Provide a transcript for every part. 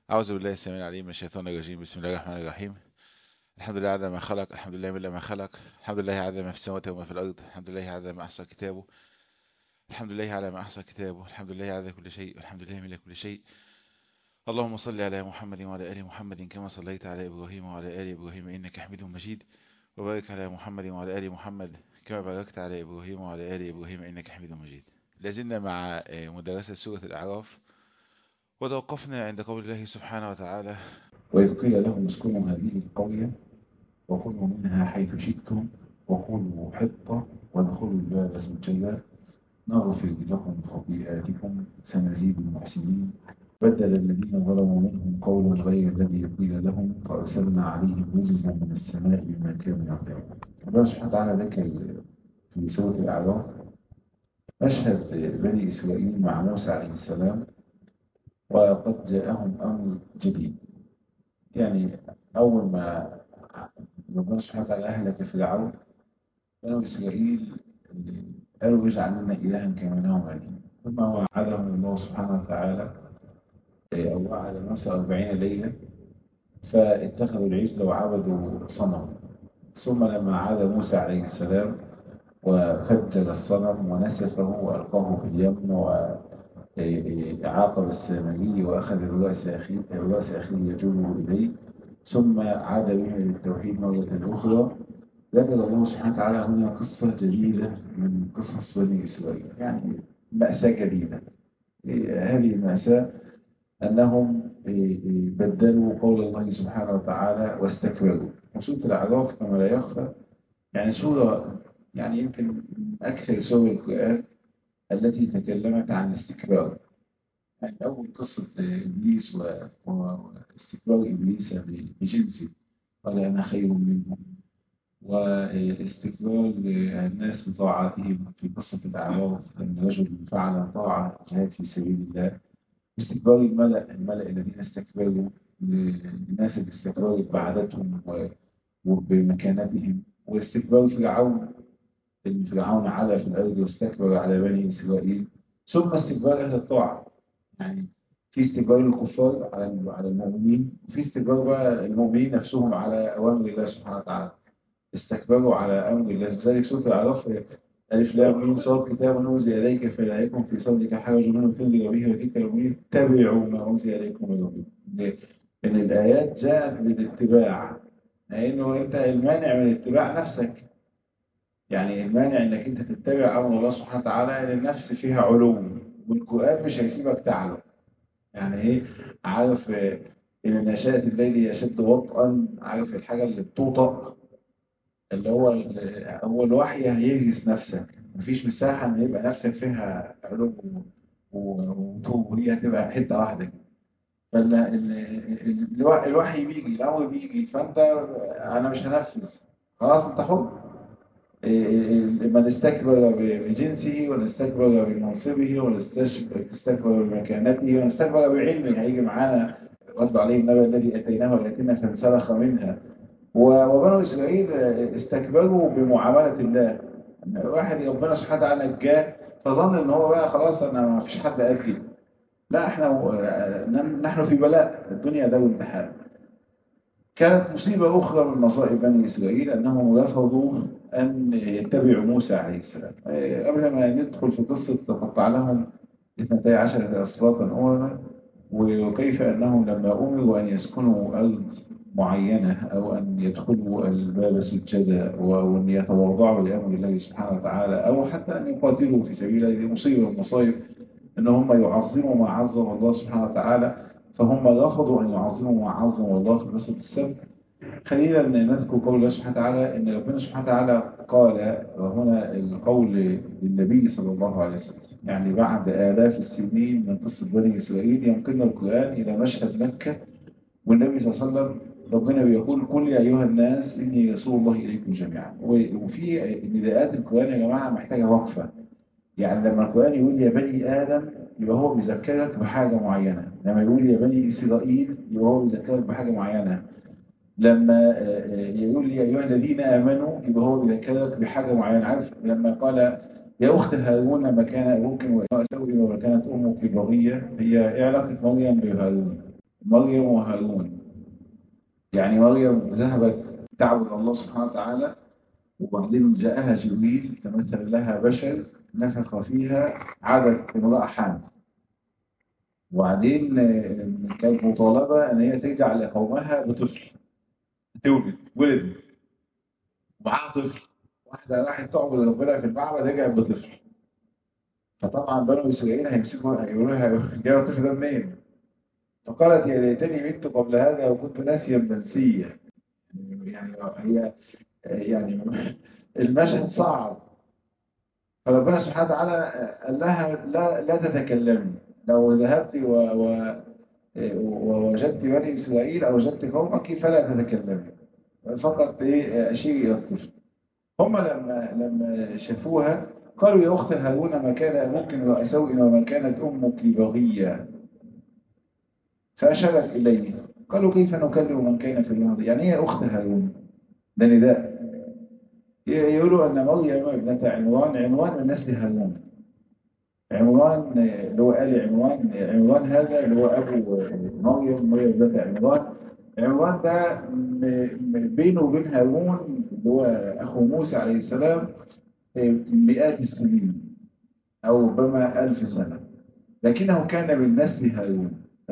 أعوذ بالله السميع العليم من الشيطان الرجيم بسم الله الرحمن الرحيم الحمد لله عدد ما خلق الحمد لله من ما خلق الحمد لله عدد ما في السماوات وما في الأرض الحمد لله عدد ما أحصى كتابه الحمد لله على ما أحصى كتابه الحمد لله عدد كل شيء والحمد لله من كل شيء اللهم صل على محمد وعلى آل محمد كما صليت على إبراهيم وعلى آل إبراهيم إنك حميد مجيد وبارك على محمد وعلى آل محمد كما باركت على إبراهيم وعلى آل إبراهيم إنك حميد مجيد لازلنا مع مدرسة سورة الأعراف وتوقفنا عند قول الله سبحانه وتعالى وإذ قيل لهم اسكنوا هذه القرية وكلوا منها حيث شئتم وقولوا حطة وادخلوا الباب سجدا نغفر لكم خطيئاتكم سنزيد المحسنين بدل الذين ظلموا منهم قولا غير الذي قيل لهم فأرسلنا عليهم رجزا من السماء بما كانوا يعملون الله سبحانه وتعالى ذكر في سورة الأعراف مشهد بني إسرائيل مع موسى عليه السلام وقد جاءهم أمر جديد يعني أول ما ربنا سبحانه وتعالى أهلك فرعون بنو إسرائيل قالوا اجعل لنا إلها كما لهم آلهة ثم وعدهم الله سبحانه وتعالى أو وعد موسى أربعين ليلة فاتخذوا العجل وعبدوا صنم ثم لما عاد موسى عليه السلام وفجر الصنم ونسفه وألقاه في اليم وعاقب السامري وأخذ الرأس أخيه الرأس أخيه يجره إليه ثم عاد بهم للتوحيد مرة أخرى ذكر الله سبحانه وتعالى هنا قصة جديدة من قصص بني إسرائيل يعني مأساة جديدة هذه المأساة أنهم بدلوا قول الله سبحانه وتعالى واستكبروا وسورة الأعراف كما لا يخفى يعني سورة يعني يمكن أكثر سور القرآن التي تكلمت عن الاستكبار يعني أول قصة إبليس واستكبار إبليس بجنسه قال أنا خير منهم واستكبار الناس بطاعتهم في قصة الأعراف أن رجل فعل طاعة جهاد في سبيل الله استكبار الملأ الملأ الذين استكبروا الناس اللي استكبروا بعدتهم وبمكانتهم واستكبار فرعون ان فرعون علا في الأرض واستكبر على بني إسرائيل ثم استكبار أهل الطاعة يعني في استكبار الكفار على على المؤمنين وفي استكبار بقى المؤمنين نفسهم على أوامر الله سبحانه وتعالى استكبروا على أمر الله لذلك سورة الأعراف ألف لام ميم صاد كتاب أنزل إليك فلا يكن في صدرك حرج منه تنذر به وذكر المؤمنين اتبعوا ما أنزل إليكم من ربكم إن الآيات جاءت للاتباع لأنه أنت المانع من اتباع نفسك يعني المانع انك انت تتبع امر الله سبحانه وتعالى ان النفس فيها علوم والقران مش هيسيبك تعلم يعني ايه عارف ان نشاءة الليل يشد وطئا عارف الحاجه اللي بتوطأ اللي هو هو الوحي هيهرس نفسك مفيش مساحه ان يبقى نفسك فيها علوم وطوب وهي هتبقى حته واحده فالوحي بيجي الامر بيجي فانت انا مش هنفذ خلاص انت حر من استكبر بجنسه ولا استكبر بمنصبه ولا استكبر بمكانته ولا استكبر بعلمه هيجي معانا رد عليه النبي الذي اتيناه وياتينا فانسلخ منها وبنو اسرائيل استكبروا بمعامله الله واحد ربنا سبحانه وتعالى نجاه فظن ان هو بقى خلاص انا ما فيش حد قدي لا احنا نحن في بلاء الدنيا ده امتحان كانت مصيبة أخرى من مصائب بني إسرائيل أنهم رفضوا أن يتبعوا موسى عليه السلام قبل ما ندخل في قصة تقطع لهم اثنتي عشرة أسباطا أمما وكيف أنهم لما أمروا أن يسكنوا أرض معينة أو أن يدخلوا الباب سجدا وأن يتواضعوا لأمر الله سبحانه وتعالى أو حتى أن يقاتلوا في سبيل الله مصيبة من المصائب أن هم يعظموا ما عظم الله سبحانه وتعالى فهم رفضوا أن يعظموا ما عظم الله في قصة السبت خلينا نذكر قول الله سبحانه وتعالى ان ربنا سبحانه وتعالى قال وهنا القول للنبي صلى الله عليه وسلم يعني بعد آلاف السنين من قصة بني إسرائيل ينقلنا القرآن إلى مشهد مكة والنبي صلى الله عليه وسلم ربنا بيقول قل يا أيها الناس إني رسول الله إليكم جميعا وفي نداءات القرآن يا جماعة محتاجة وقفة يعني لما القرآن يقول يا بني آدم يبقى هو بيذكرك بحاجة معينة لما يقول يا بني إسرائيل يبقى هو بيذكرك بحاجة معينة لما يقول يا أيها الذين آمنوا يبقى هو بيذكرك بحاجة معينة عارف لما قال يا أخت هارون ما كان أبوك وسوي وما كانت أمك بغية هي إيه علاقة مريم بهارون مريم وهارون يعني مريم ذهبت تعبد الله سبحانه وتعالى وبعدين جاءها جبريل تمثل لها بشر نفخ فيها عادت امرأة حامل وبعدين كانت مطالبة ان هي ترجع لقومها بطفل تولد ولد ومعاها طفل واحدة راحت تعبد ربنا في المعبد رجعت بطفل فطبعا بنو اسرائيل هيمسكوا هيقولوا لها جاي الطفل ده منين؟ فقالت يا ليتني مت قبل هذا وكنت ناسيا منسيا يعني هي يعني المشهد صعب فربنا سبحانه وتعالى قال لها لا لا تتكلمي لو ذهبت و و ووجدت بني اسرائيل او وجدت قومك فلا تتكلمي فقط ايه اشيري الى الطفل هم لما لما شافوها قالوا يا اخت هارون ما كان ابوك واسوء وما كانت امك بغيه فاشارت اليه قالوا كيف نكلم من كان في الارض يعني هي اخت هارون ده نداء يقولوا ان مريم ابنه عمران عمران من نسل هارون عمران اللي هو آل عمران عمران هذا اللي هو أبو مريم مريم ابنة عمران عمران ده بينه وبين هارون اللي هو أخو موسى عليه السلام مئات السنين أو ربما ألف سنة لكنه كان من نسل هارون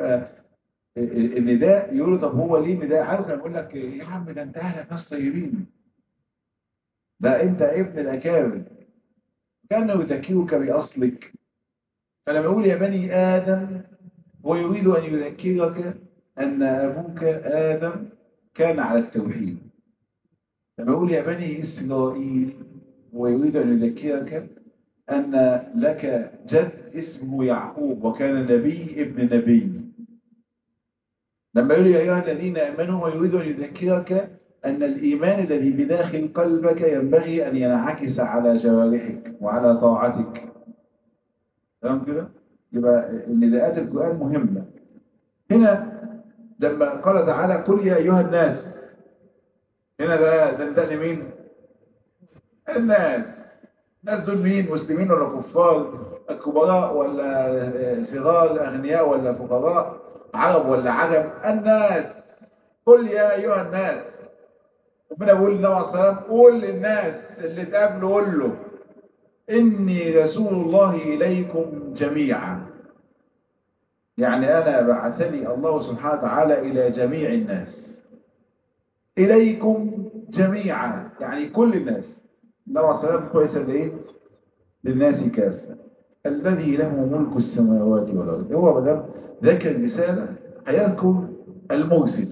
النداء يقولوا طب هو ليه نداء عارف لما يقول لك يا عم ده انت اهلك ناس طيبين ده انت ابن الاكابر كانه يذكرك باصلك فلما يقول يا بني ادم هو يريد ان يذكرك ان ابوك ادم كان على التوحيد لما يقول يا بني اسرائيل هو يريد ان يذكرك ان لك جد اسمه يعقوب وكان نبي ابن نبي لما يقول يا أيها الذين آمنوا ويريد أن يذكرك أن الإيمان الذي بداخل قلبك ينبغي أن ينعكس على جوارحك وعلى طاعتك تمام كده؟ يبقى النداءات القرآن مهمة هنا لما قال تعالى قل يا أيها الناس هنا ده ده نداء لمين؟ الناس الناس دول مين؟ مسلمين ولا كفار؟ الكبراء ولا صغار أغنياء ولا فقراء؟ عرب ولا عجم الناس قل يا أيها الناس ربنا بيقول للنبي عليه الصلاة والسلام قول للناس اللي تقابله قول له إني رسول الله إليكم جميعا يعني أنا بعثني الله سبحانه وتعالى إلى جميع الناس إليكم جميعا يعني كل الناس النبي عليه الصلاة والسلام كويس لإيه؟ للناس كافة الذي له ملك السماوات والأرض هو بدل ذكر الرسالة هيذكر المرسل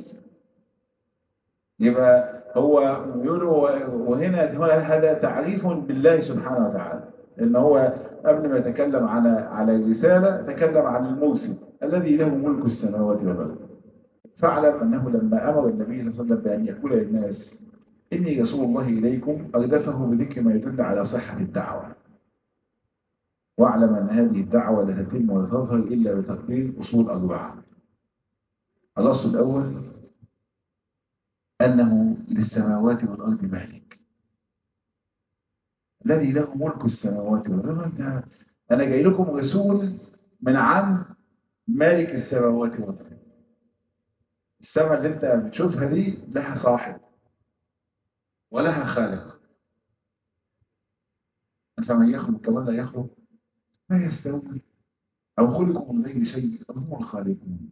يبقى هو يقول وهنا هذا تعريف بالله سبحانه وتعالى ان هو قبل ما يتكلم على على الرسالة تكلم عن المرسل الذي له ملك السماوات والأرض فاعلم أنه لما أمر النبي صلى الله عليه وسلم بأن يقول للناس إني رسول الله إليكم أردفه بذكر ما يدل على صحة الدعوة واعلم أن هذه الدعوة لا تتم ولا تظهر إلا بتقدير أصول أربعة الأصل الأول أنه للسماوات والأرض مالك الذي له ملك السماوات والأرض أنا جاي لكم رسول من عن مالك السماوات والأرض السماء اللي انت بتشوفها دي لها صاحب ولها خالق فمن يخلق كمان لا يخلق ما يستوي أو خلقوا من غير شيء أم هم الخالقون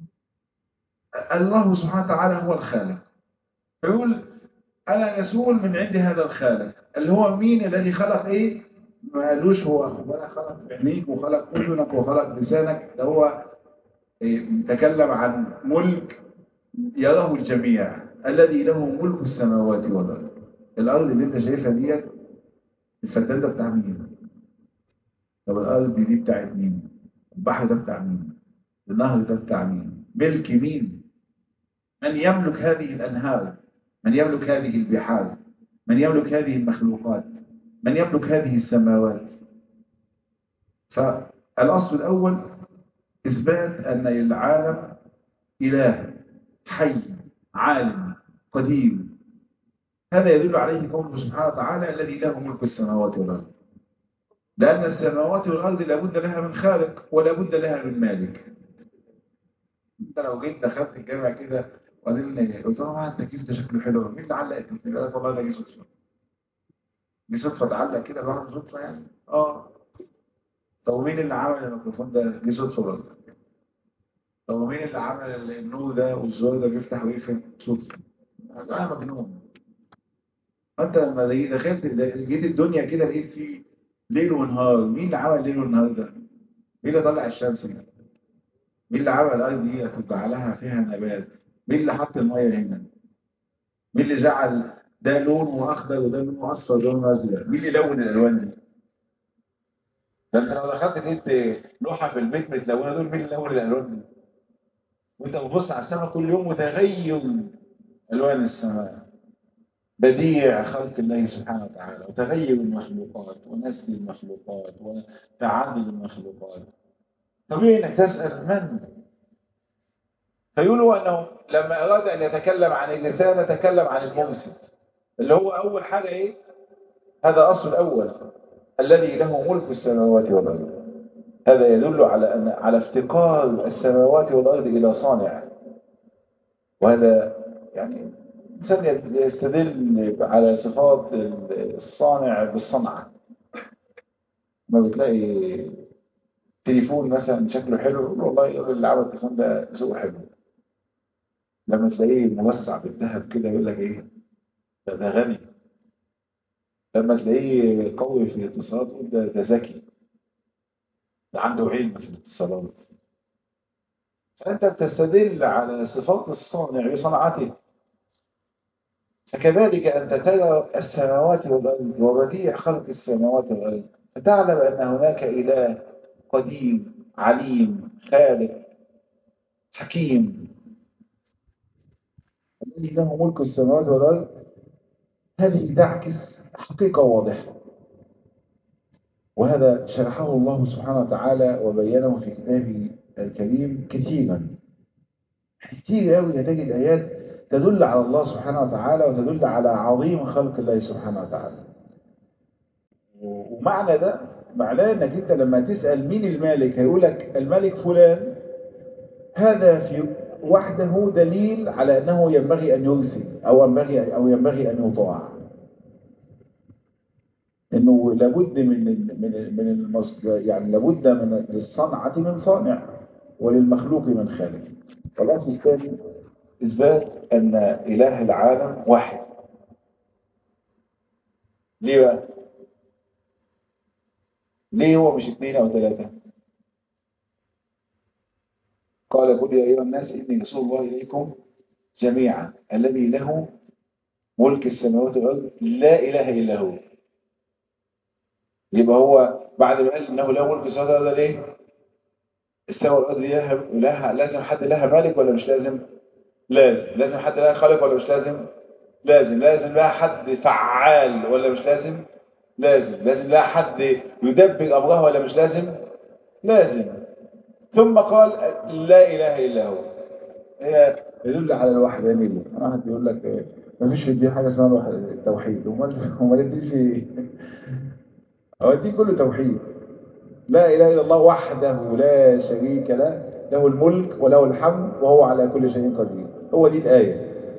الله سبحانه وتعالى هو الخالق يقول أنا رسول من عند هذا الخالق اللي هو مين الذي خلق إيه ما قالوش هو ربنا خلق عينيك وخلق أذنك وخلق لسانك ده هو إيه تكلم عن ملك يراه الجميع الذي له ملك السماوات والأرض الأرض اللي انت شايفها ديت الفدان ده بتاع مين طب الأرض دي بتاعت مين البحر ده بتاع مين النهر ده بتاع مين ملك مين من يملك هذه الأنهار من يملك هذه البحار من يملك هذه المخلوقات من يملك هذه السماوات فالأصل الأول إثبات أن العالم إله حي عالم قدير هذا يدل عليه قوله سبحانه وتعالى الذي له ملك السماوات والأرض لأن السماوات والأرض لابد لها من خالق ولا بد لها من مالك انت لو جيت دخلت الجامع كده وبعدين قلت له آه، التكييف ده شكله حلو مين اللي علق التكييف؟ قال لك والله ده جه صدفه دي صدفه تعلق كده لوحده صدفه يعني اه طب مين اللي عمل الميكروفون ده؟ دي صدفه برضه طب مين اللي عمل النور ده والزرار ده بيفتح ويقفل؟ صدفه انا مجنون فانت لما دخلت جيت الدنيا كده لقيت فيه ليل ونهار مين اللي عمل ليل ونهار ده؟ مين اللي طلع الشمس ده؟ مين اللي عمل الارض دي وجعلها فيها نبات؟ مين اللي حط الميه هنا؟ مين اللي جعل ده لونه اخضر وده لونه اصفر وده لونه ازرق؟ مين اللي لون الالوان دي؟ ده انت لو دخلت لقيت لوحه في البيت متلونه دول مين اللي لون الالوان دي؟ وانت بتبص على السماء كل يوم وتغير الوان السماء بديع خلق الله سبحانه وتعالى وتغير المخلوقات ونسل المخلوقات وتعدد المخلوقات طبيعي انك تسأل من فيقولوا انه لما اراد ان يتكلم عن اللسان تكلم عن الممسك اللي هو اول حاجة ايه هذا اصل الاول الذي له ملك السماوات والارض هذا يدل على أن على افتقار السماوات والارض الى صانع وهذا يعني الإنسان يستدل على صفات الصانع بالصنعة ما بتلاقي تليفون مثلا شكله حلو يقول والله يقول اللي عمل التليفون ده ذوقه حلو لما تلاقيه موسع بالذهب كده يقول لك ايه ده, ده غني لما تلاقيه قوي في الاتصالات يقول ده, ده ذكي ده عنده علم في الاتصالات فأنت بتستدل على صفات الصانع بصنعته فكذلك أنت ترى السماوات والأرض وبديع خلق السماوات والأرض فتعلم أن هناك إله قديم عليم خالق حكيم الذي له ملك السماوات والأرض هذه تعكس حقيقة واضحة وهذا شرحه الله سبحانه وتعالى وبينه في كتابه الكريم كثيرا كثير قوي تجد آيات تدل على الله سبحانه وتعالى وتدل على عظيم خلق الله سبحانه وتعالى ومعنى ده معناه انك انت لما تسأل مين المالك هيقول لك الملك فلان هذا في وحده دليل على انه ينبغي ان يرسل او ينبغي او ينبغي ان يطاع انه لابد من من من المصد يعني لابد من للصنعه من صانع وللمخلوق من خالق والاصل الثاني إثبات أن إله العالم واحد ليه بقى؟ ليه هو مش اثنين أو ثلاثة؟ قال قل يا أيها الناس إني رسول الله إليكم جميعا الذي له ملك السماوات والأرض لا إله إلا هو يبقى هو بعد ما قال إنه له ملك السماوات والأرض ليه؟ السماء والأرض لها لازم حد لها مالك ولا مش لازم؟ لازم لازم حد لها خالق ولا مش لازم لازم لازم لها حد فعال ولا مش لازم لازم لازم لها حد يدبر أمرها ولا مش لازم لازم ثم قال لا إله إلا هو هي يدل على الوحدانية واحد يقول لك ما فيش في الدين حاجة اسمها التوحيد امال امال الدين في ايه هو الدين كله توحيد لا إله إلا الله وحده لا شريك له له الملك وله الحمد وهو على كل شيء قدير هو دي الآية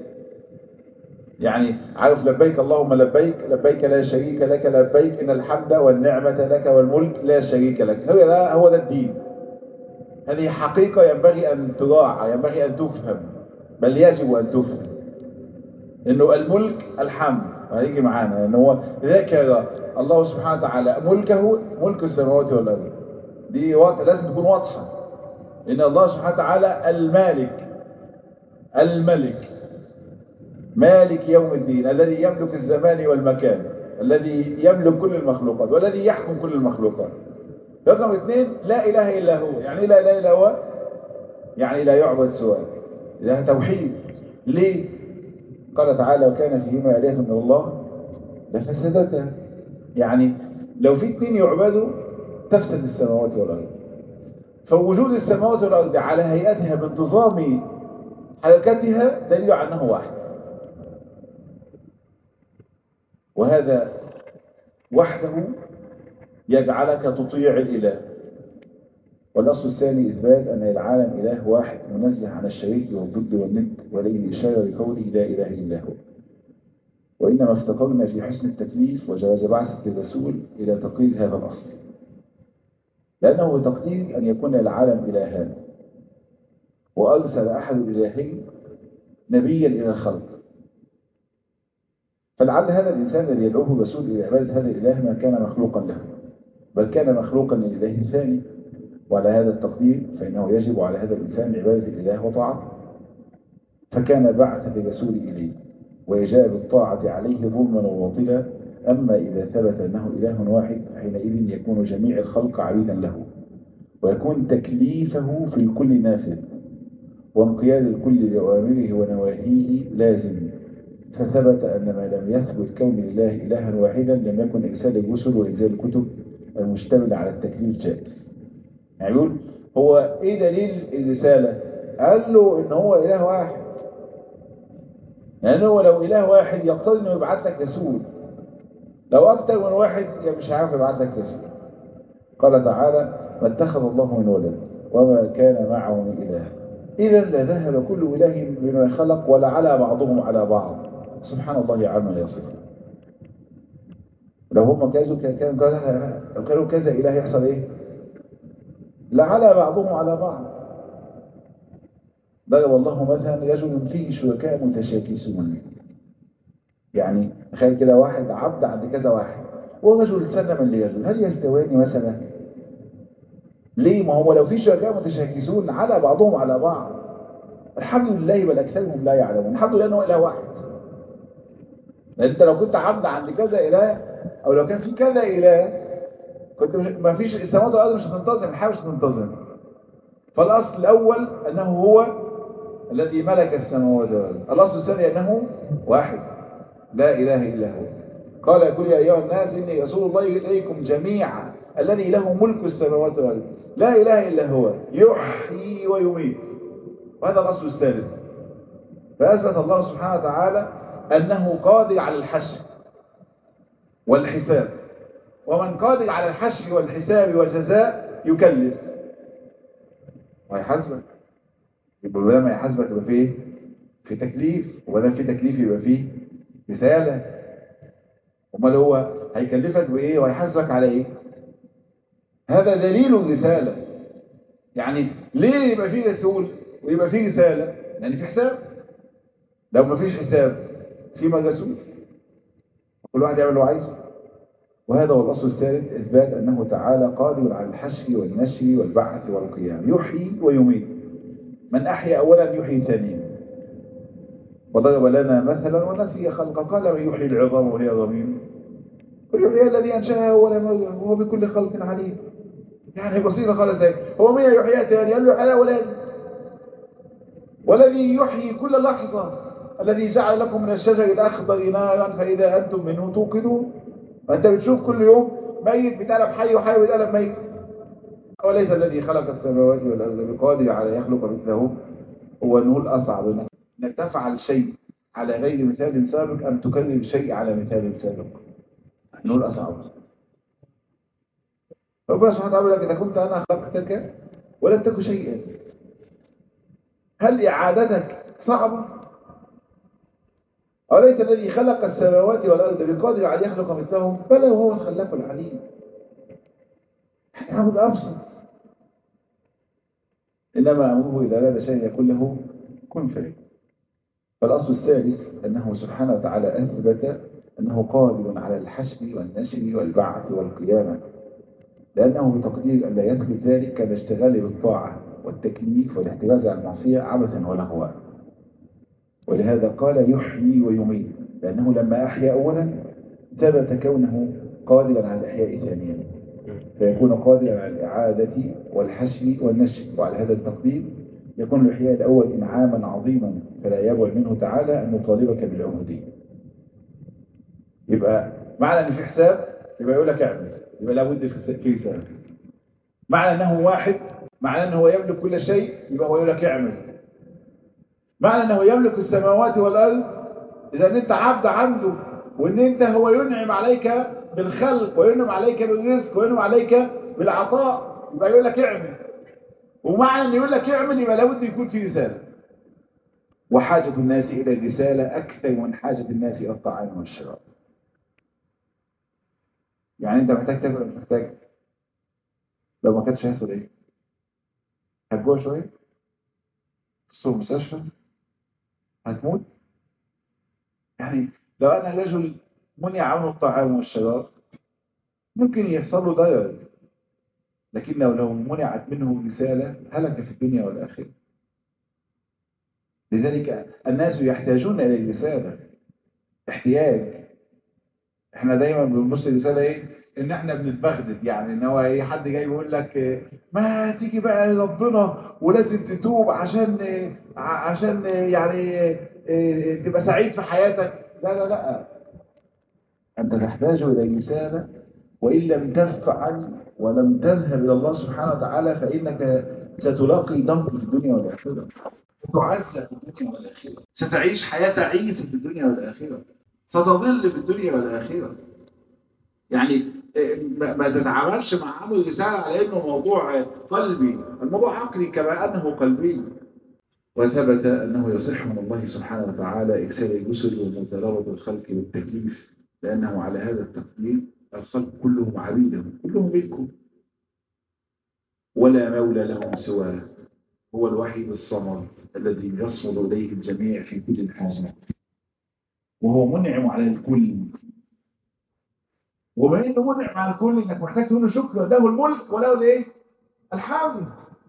يعني عارف لبيك اللهم لبيك لبيك لا شريك لك لبيك إن الحمد والنعمة لك والملك لا شريك لك هو ده هو ده الدين هذه حقيقة ينبغي أن تراعى ينبغي أن تفهم بل يجب أن تفهم إنه الملك الحمد هيجي معانا إن هو ذكر الله سبحانه وتعالى ملكه ملك السماوات والأرض دي لازم تكون واضحة إن الله سبحانه وتعالى المالك الملك مالك يوم الدين الذي يملك الزمان والمكان الذي يملك كل المخلوقات والذي يحكم كل المخلوقات رقم اثنين لا إله إلا هو يعني لا إله إلا هو يعني لا يعبد سواه ده توحيد ليه قال تعالى وكان فيهما آلهة من الله لفسدتا يعني لو في اثنين يعبدوا تفسد السماوات والأرض فوجود السماوات والأرض على هيئتها بانتظام حركتها دليل على أنه واحد وهذا وحده يجعلك تطيع الإله والأصل الثاني إثبات أن العالم إله واحد منزه عن الشريك والضد والند وليه إشارة بقوله لا إله إلا هو وإنما افتقرنا في حسن التكليف وجواز بعثة الرسول إلى تقرير هذا الأصل لأنه بتقدير أن يكون العالم إلهان وأرسل أحد الإلهين نبيا إلى الخلق فلعل هذا الإنسان الذي يدعوه الرسول إلى عبادة هذا الإله ما كان مخلوقا له بل كان مخلوقا للإله الثاني وعلى هذا التقدير فإنه يجب على هذا الإنسان عبادة الإله وطاعته فكان بعث الرسول إليه وإجاب الطاعة عليه ظلما وباطلا أما إذا ثبت أنه إله واحد حينئذ يكون جميع الخلق عبيدا له ويكون تكليفه في الكل نافذ وانقياد الكل لأوامره ونواهيه لازم فثبت أن ما لم يثبت كون الله إلها واحدا لم يكن إرسال الرسل وإنزال الكتب المشتملة على التكليف جائز يعني يقول هو إيه دليل الرسالة قال له إن هو إله واحد لأنه هو لو إله واحد يقتضي إنه يبعث لك رسول لو أكثر من واحد مش عارف يبعث لك رسول قال تعالى ما اتخذ الله من ولد وما كان معه من إله إذا لذهب كل إله بما خلق ولعلى بعضهم على بعض سبحان الله عما يصفون لو هم كذا كان كذا لو كانوا كذا إله يحصل إيه لعلى بعضهم على بعض ضرب الله مثلا رجل فيه شركاء متشاكسون يعني تخيل كده واحد عبد عند كذا واحد ورجل سلما لرجل هل يستويان مثلا ليه ما هو لو في شركاء متشاكسون على بعضهم على بعض الحمد لله بل اكثرهم لا يعلمون الحمد لله انه اله واحد لان انت لو كنت عبد عند كذا اله او لو كان في كذا اله كنت مش ما فيش السماوات والارض مش هتنتظم الحياه مش هتنتظم فالاصل الاول انه هو الذي ملك السماوات والارض الاصل الثاني انه واحد لا اله الا هو قال يقول يا ايها الناس اني رسول الله اليكم جميعا الذي له ملك السماوات والارض لا اله الا هو يحيي ويميت وهذا الاصل الثالث فاثبت الله سبحانه وتعالى انه قادر على الحشر والحساب ومن قادر على الحشر والحساب والجزاء يكلف ويحاسبك يبقى بدل ما يحاسبك يبقى فيه في تكليف وبدل في تكليف يبقى فيه رسالة امال هو هيكلفك بايه وهيحاسبك على ايه هذا دليل الرسالة يعني ليه يبقى فيه رسول ويبقى فيه رسالة لان في حساب لو ما فيش حساب في ما رسول كل واحد يعمل اللي هو عايزه وهذا هو الأصل الثالث إثبات أنه تعالى قادر على الحشر والنشر والبعث والقيام يحيي ويميت من أحيا أولا يحيي ثانيا وضرب لنا مثلا ونسي خلق قال من يحيي العظام وهي رميم ويحيي الذي أنشأها أول مرة وهو بكل خلق عليم يعني بسيطة خالص زي هو من يحيي ثاني قال له حياة أولاد والذي يحيي كل لحظة الذي جعل لكم من الشجر الأخضر نارا فإذا أنتم منه توقدون فأنت بتشوف كل يوم ميت بيتقلب حي وحي بيتقلب ميت أوليس الذي خلق السماوات والأرض بقادر على يخلق مثله هو نقول أصعب إنك تفعل شيء على غير مثال سابق أم تكرر شيء على مثال سابق نقول أصعب ربنا سبحانه وتعالى لك إذا كنت أنا خلقتك ولم تكن شيئا هل إعادتك صعبة أوليس الذي خلق السماوات والأرض بقادر على يخلق مثلهم بل هو الخلاق العليم حاجة أبسط إنما أمره إذا أراد شيء يقول له كن فيه فالأصل الثالث أنه سبحانه وتعالى أثبت أنه قادر على الحشر والنشر والبعث والقيامة لأنه بتقدير أن لا يثبت ذلك كالاشتغال بالطاعة والتكليف والاحتراز عن المعصية عبثا ولغوا ولهذا قال يحيي ويميت لأنه لما أحيا أولا ثبت كونه قادرا على الإحياء ثانيا فيكون قادرا على الإعادة والحشر والنشر وعلى هذا التقدير يكون الإحياء الأول إنعاما عظيما فلا يبعد منه تعالى أن يطالبك بالعبودية يبقى معنى أن في حساب يبقى يقول لك اعمل يبقى لابد في رسالة معنى أنه واحد معنى أنه يملك كل شيء يبقى هو يقول لك اعمل معنى أنه يملك السماوات والأرض إذا أنت عبد عنده وأن أنت هو ينعم عليك بالخلق وينعم عليك بالرزق وينعم عليك بالعطاء يبقى يقول لك اعمل ومعنى ان يقول لك اعمل يبقى لابد يكون في رسالة وحاجة الناس إلى الرسالة أكثر من حاجة الناس إلى الطعام والشراب يعني أنت محتاج تاكل ولا مش محتاج لو ما كانش هيحصل إيه هتجوع شوية تصور مستشفى هتموت يعني لو أنا رجل منع عنه الطعام والشراب ممكن يحصل له ضرر لكن لو لو منعت منه رسالة هلك في الدنيا والآخرة لذلك الناس يحتاجون إلى الرسالة احتياج احنا دايما بنبص الرسالة ايه ان احنا بنتبغدد يعني ان هو ايه حد جاي يقول لك إيه ما تيجي بقى لربنا ولازم تتوب عشان إيه عشان إيه يعني إيه تبقى سعيد في حياتك لا لا لا انت تحتاج الى رسالة وان لم تفعل ولم تذهب الى الله سبحانه وتعالى فانك ستلاقي ضنك في الدنيا والاخره تعذب في الدنيا والآخرة ستعيش حياة عيسى في الدنيا والآخرة ستضل في الدنيا والآخرة يعني ما تتعاملش مع عمل الرسالة على أنه موضوع قلبي الموضوع عقلي كما أنه قلبي وثبت أنه يصح من الله سبحانه وتعالى إكسال الجسل ومضاربة الخلق بالتكليف لأنه على هذا التقدير الخلق كلهم عبيده كلهم ملكه ولا مولى لهم سواه هو الوحيد الصمد الذي يصمد إليه الجميع في كل حاجة وهو منعم على الكل وما انه منعم على الكل انك محتاج تقول له شكرا له الملك وله الايه الحمد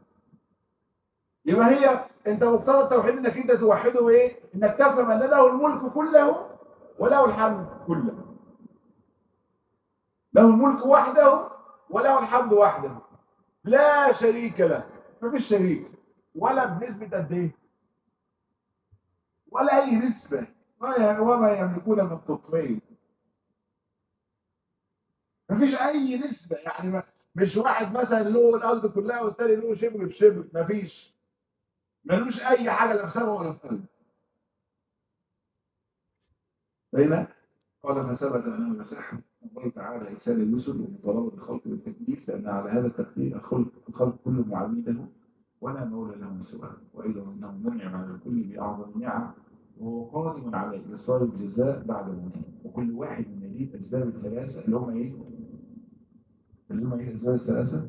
يبقى هي انت مقتضى التوحيد انك انت توحده ايه انك تفهم ان له الملك كله وله الحمد كله له الملك وحده وله الحمد وحده لا شريك له مفيش شريك ولا بنسبة قد ايه ولا اي نسبة وما يملكون من تطمين مفيش اي نسبة يعني ما مش واحد مثلا له الارض كلها والتاني له شبر بشبر مفيش ملوش اي حاجة لا في سما ولا في ارض هنا قال فثبت انه مسح الله تعالى ارسال الرسل ومطالبه الخلق بالتكليف لان على هذا التقدير الخلق الخلق كلهم عبيده ولا مولى لهم سواه وايضا انه منعم على الكل باعظم النعم وهو قادم على ايصال الجزاء بعد موته وكل واحد من هذه الاسباب الثلاثه اللي هم ايه؟ اللي هم ايه الاسباب الثلاثه؟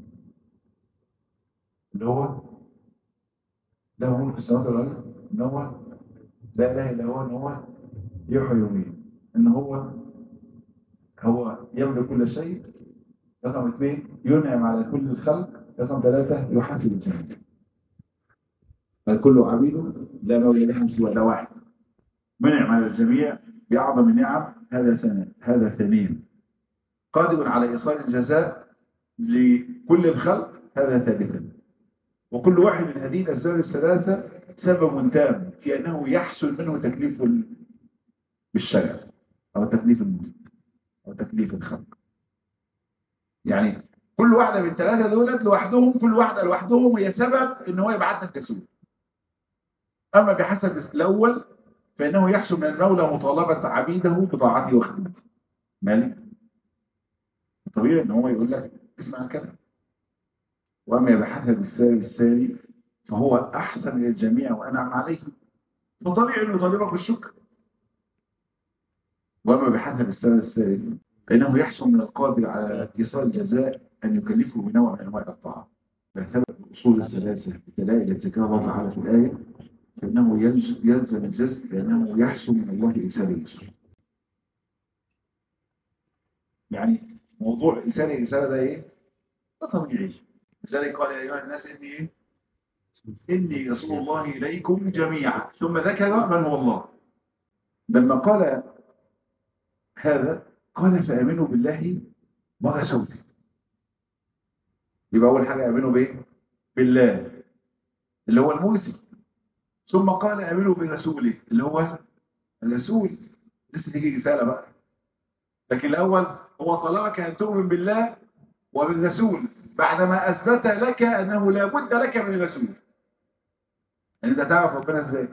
اللي هو له ملك السماوات والارض ان هو لا اله الا هو ان هو يحيي ويميت ان هو هو يملك كل شيء رقم اثنين ينعم على كل الخلق رقم ثلاثة يحاسب الجميع الكل عبيد لا مولى لهم سوى ده واحد منعم على الجميع بأعظم النعم هذا سنة هذا ثانيا قادم على إيصال الجزاء لكل الخلق هذا ثالثا وكل واحد من هذه الأسباب الثلاثة سبب تام في أنه يحصل منه تكليف بالشرع أو تكليف المسلم أو تكليف الخلق يعني كل واحدة من الثلاثة دولت لوحدهم كل واحدة لوحدهم هي سبب ان هو يبعث لك رسول اما بحسب الاول فانه يحصل من المولى مطالبة عبيده بطاعته وخدمته مالك طبيعي ان هو يقول لك اسمع الكلام واما بحسب السالي السالي فهو احسن للجميع وانعم عليه فطبيعي انه يطالبك بالشكر واما بحسب السالي السالي فانه يحصل من القادر على ايصال الجزاء أن يكلفه بنوع من أنواع الطاعة فثبت الأصول الثلاثة الدلائل التي ذكرها الله تعالى في الآية فإنه يلزم الجزء لأنه يحصل من الله إرسال الرسل يعني موضوع إرسال الرسالة ده إيه؟ ده طبيعي لذلك قال يا أيها الناس إني إيه؟ إني رسول الله إليكم جميعا ثم ذكر من هو الله لما قال هذا قال فآمنوا بالله ورسوله يبقى أول حاجة آمنوا بإيه؟ بالله اللي هو المرسل ثم قال آمنوا برسوله اللي هو الرسول لسه تيجي رسالة بقى لكن الأول هو طلبك أن تؤمن بالله وبالرسول بعدما أثبت لك أنه لا بد لك من الرسول يعني أنت تعرف ربنا إزاي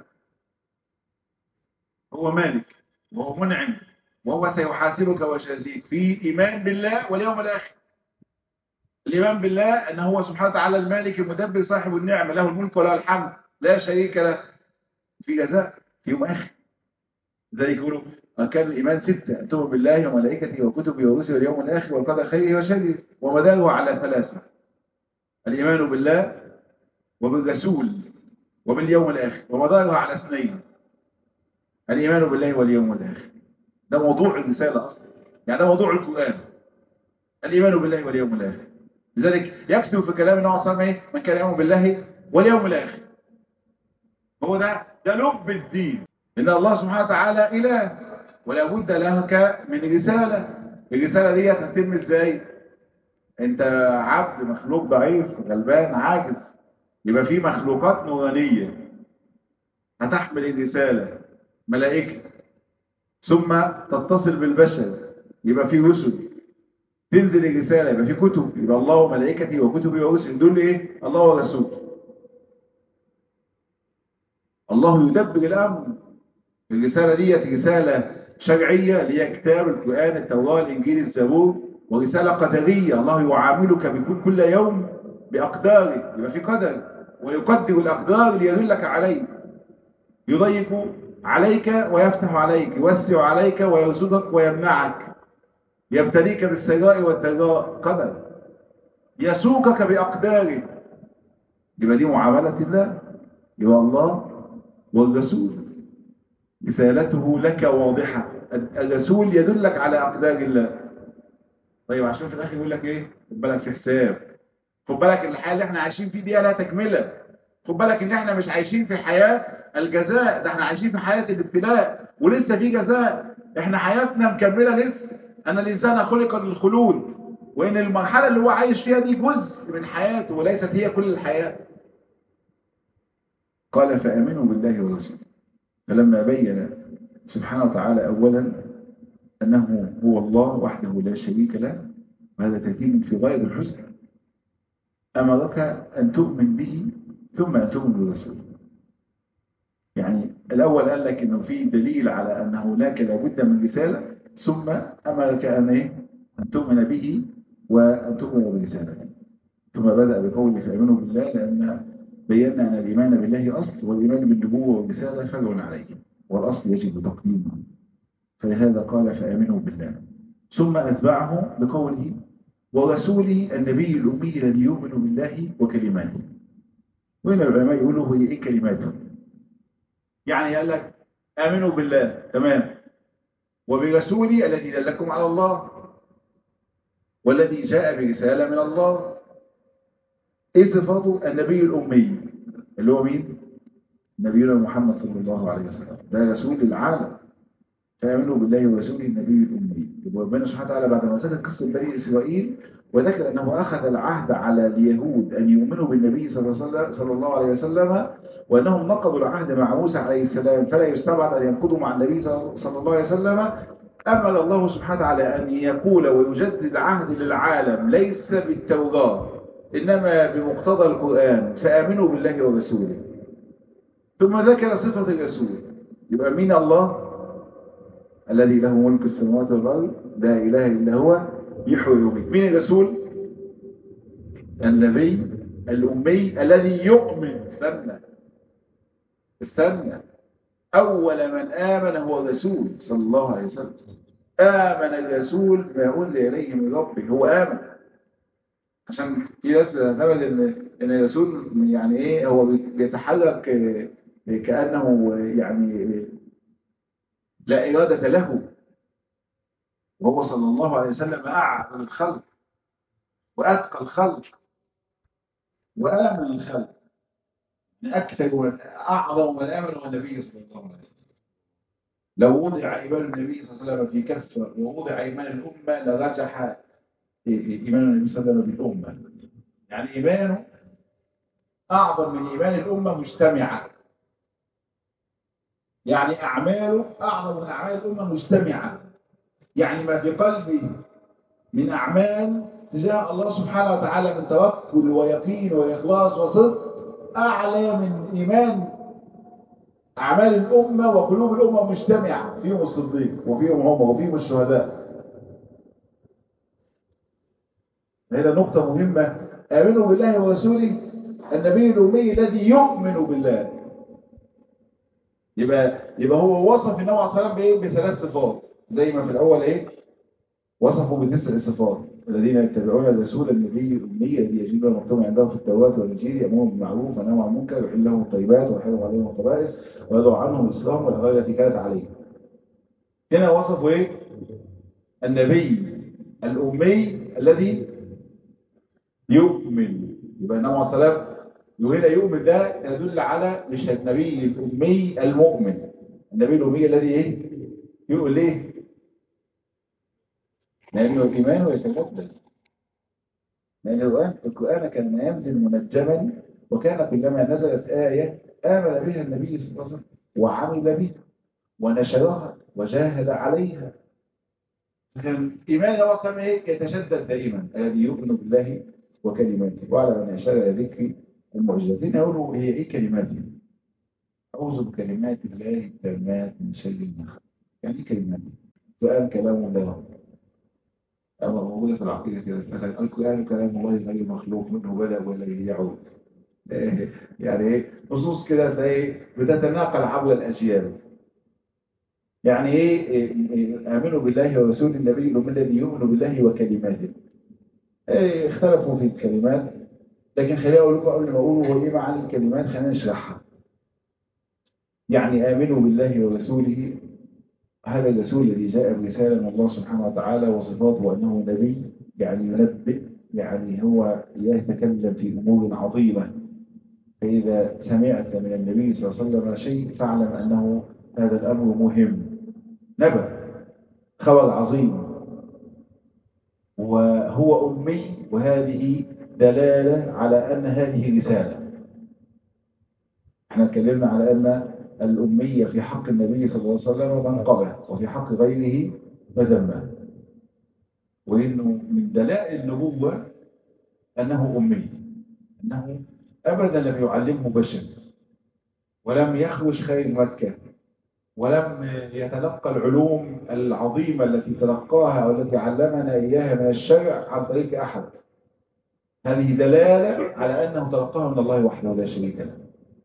هو مالك وهو منعم وهو سيحاسبك ويجازيك في إيمان بالله واليوم الآخر الإيمان بالله أنه هو سبحانه وتعالى المالك المدبر صاحب النعمة له الملك وله الحمد لا شريك له في جزاء في يوم آخر ذلك يقولوا أركان الإيمان ستة أن تؤمن بالله وملائكته وكتبه ورسله واليوم الآخر والقدر خيره وشره ومداره على ثلاثة الإيمان بالله وبالرسول وباليوم الآخر ومداره على اثنين الإيمان بالله واليوم الآخر ده موضوع الرسالة أصلا يعني ده موضوع القرآن الإيمان بالله واليوم الآخر لذلك يكتب في كلام النبي صلى الله عليه وسلم من كان يؤمن بالله واليوم الآخر هو ده ده لب الدين إن الله سبحانه وتعالى إله ولا بد لك من رسالة الرسالة دي هتتم إزاي أنت عبد مخلوق ضعيف غلبان عاجز يبقى في مخلوقات نورانية هتحمل الرسالة ملائكة ثم تتصل بالبشر يبقى في رسل تنزل الرسالة يبقى في كتب يبقى الله وملائكته وكتبه ورسل دول ايه الله ورسوله الله يدبر الامر الرسالة دي رسالة شرعية اللي هي كتاب القرآن التوراة الإنجيل الزبور ورسالة قدرية الله يعاملك بكل كل يوم بأقداره يبقى في قدر ويقدر الأقدار ليدلك عليه يضيق عليك ويفتح عليك يوسع عليك ويرصدك ويمنعك يبتليك بالسراء والضراء قدر يسوقك بأقداره يبقى دي معاملة الله يبقى الله والرسول رسالته لك واضحة الرسول يدلك على أقدار الله طيب عشان في الآخر يقول لك إيه خد بالك في حساب خد بالك الحياة اللي احنا عايشين فيه دي لها تكملة خد بالك ان احنا مش عايشين في حياة الجزاء ده احنا عايشين في حياة الابتلاء ولسه في جزاء احنا حياتنا مكملة لسه ان الانسان خلق للخلود وان المرحلة اللي هو عايش فيها دي جزء من حياته وليست هي كل الحياة قال فآمنوا بالله ورسوله فلما بين سبحانه وتعالى أولا أنه هو الله وحده لا شريك له وهذا ترتيب في غاية الحسن أمرك أن تؤمن به ثم أن تؤمن برسوله يعني الأول قال لك أنه في دليل على أن هناك لابد من رسالة ثم أمرك أن, إيه؟ أن تؤمن به وأن تؤمن برسالته ثم بدأ بقوله فأمنوا بالله لأن بينا أن الإيمان بالله أصل والإيمان بالنبوة والرسالة فرع عليه والأصل يجب تقديمه فلهذا قال فآمنوا بالله ثم أتبعه بقوله ورسوله النبي الأمي الذي يؤمن بالله وكلماته وإن العلماء يقولوا هي إيه كلماته يعني قال لك آمنوا بالله تمام وبرسوله الذي دلكم على الله والذي جاء برسالة من الله ايه صفاته النبي الأمي اللي هو مين نبينا محمد صلى الله عليه وسلم ده رسول العالم فآمنوا بالله ورسوله النبي الأمي يبقى ربنا سبحانه وتعالى بعد ما ذكر قصة بني إسرائيل وذكر أنه أخذ العهد على اليهود أن يؤمنوا بالنبي صلى الله عليه وسلم وأنهم نقضوا العهد مع موسى عليه السلام فلا يستبعد أن ينقضوا مع النبي صلى الله عليه وسلم أمر الله سبحانه وتعالى أن يقول ويجدد عهد للعالم ليس بالتوراة إنما بمقتضى القرآن فآمنوا بالله ورسوله ثم ذكر صفة الرسول يبقى مين الله الذي له ملك السماوات والأرض لا إله إلا هو يحيي ويميت مين الرسول النبي الأمي الذي يؤمن استنى استنى أول من آمن هو الرسول صلى الله عليه وسلم آمن الرسول ما أنزل إليه من ربه هو آمن عشان في ناس تعتمد ان ان الرسول يعني ايه هو بيتحرك كانه يعني لا اراده له وهو صلى الله عليه وسلم اعقل الخلق واتقى الخلق وامن الخلق من اكثر اعظم من امن هو النبي صلى الله عليه وسلم لو وضع ايمان النبي صلى الله عليه وسلم في كفه ووضع ايمان الامه لرجح إيمان النبي صلى الله عليه وسلم بالأمة يعني إيمانه أعظم من إيمان الأمة مجتمعة يعني أعماله أعظم من أعمال الأمة مجتمعة يعني ما في قلبي من أعمال تجاه الله سبحانه وتعالى من توكل ويقين وإخلاص وصدق أعلى من إيمان أعمال الأمة وقلوب الأمة مجتمعة فيهم الصديق وفيهم هم وفيهم الشهداء هنا نقطة مهمة آمنوا بالله ورسوله النبي الأمي الذي يؤمن بالله يبقى يبقى هو وصف النبي عليه الصلاة والسلام بإيه بثلاث صفات زي ما في الأول إيه وصفوا بتسع صفات الذين يتبعون الرسول النبي الأمي الذي يجيب المكتوب عندهم في التوراة والإنجيل يأمرهم بالمعروف وينهى عن المنكر ويحل لهم الطيبات ويحرم عليهم الخبائث ويضع عنهم الإسلام والأغلال التي كانت عليهم هنا وصفوا إيه النبي الأمي الذي يؤمن يبقى النبي عليه الصلاة والسلام هنا يؤمن ده يدل على مش النبي الأمي المؤمن النبي الأمي الذي إيه يقول ليه لأنه الإيمان يتجدد لأن القرآن القرآن كان ينزل منجما وكان كلما نزلت آية آمن بها النبي صلى الله عليه وسلم وعمل بها ونشرها وجاهد عليها فكان إيمان الله صلى الله عليه وسلم يتشدد دائما الذي يؤمن بالله وكلماته وعلى من أشار إلى ذكر المعجزتين يقولوا هي إيه كلماته أعوذ بكلمات الله التامات من شر النخل يعني إيه كلماته القرآن كلام الله أما موجودة في العقيدة كده القرآن كلام الله غير مخلوق منه بدأ وإليه يعود يعني ايه نصوص كده تلاقي بتتناقل عبر الأجيال يعني ايه آمنوا بالله ورسول النبي الذي يؤمن بالله وكلماته ايه اختلفوا في الكلمات لكن خليني اقول لكم قبل ما اقول هو ايه معاني الكلمات خلينا نشرحها يعني آمنوا بالله ورسوله هذا الرسول الذي جاء برسالة من الله سبحانه وتعالى وصفاته أنه نبي يعني ينبئ يعني هو يتكلم في أمور عظيمة فإذا سمعت من النبي صلى الله عليه وسلم شيء فاعلم أنه هذا الأمر مهم نبأ خبر عظيم وهو أمي وهذه دلالة على أن هذه رسالة احنا اتكلمنا على أن الأمية في حق النبي صلى الله عليه وسلم منقبة وفي حق غيره مذمة وإنه من دلائل النبوة أنه أمي أنه أبدا لم يعلمه بشر ولم يخرج خارج مكة ولم يتلقى العلوم العظيمة التي تلقاها والتي علمنا إياها من الشرع عن طريق أحد هذه دلالة على أنه تلقاها من الله وحده لا شريك له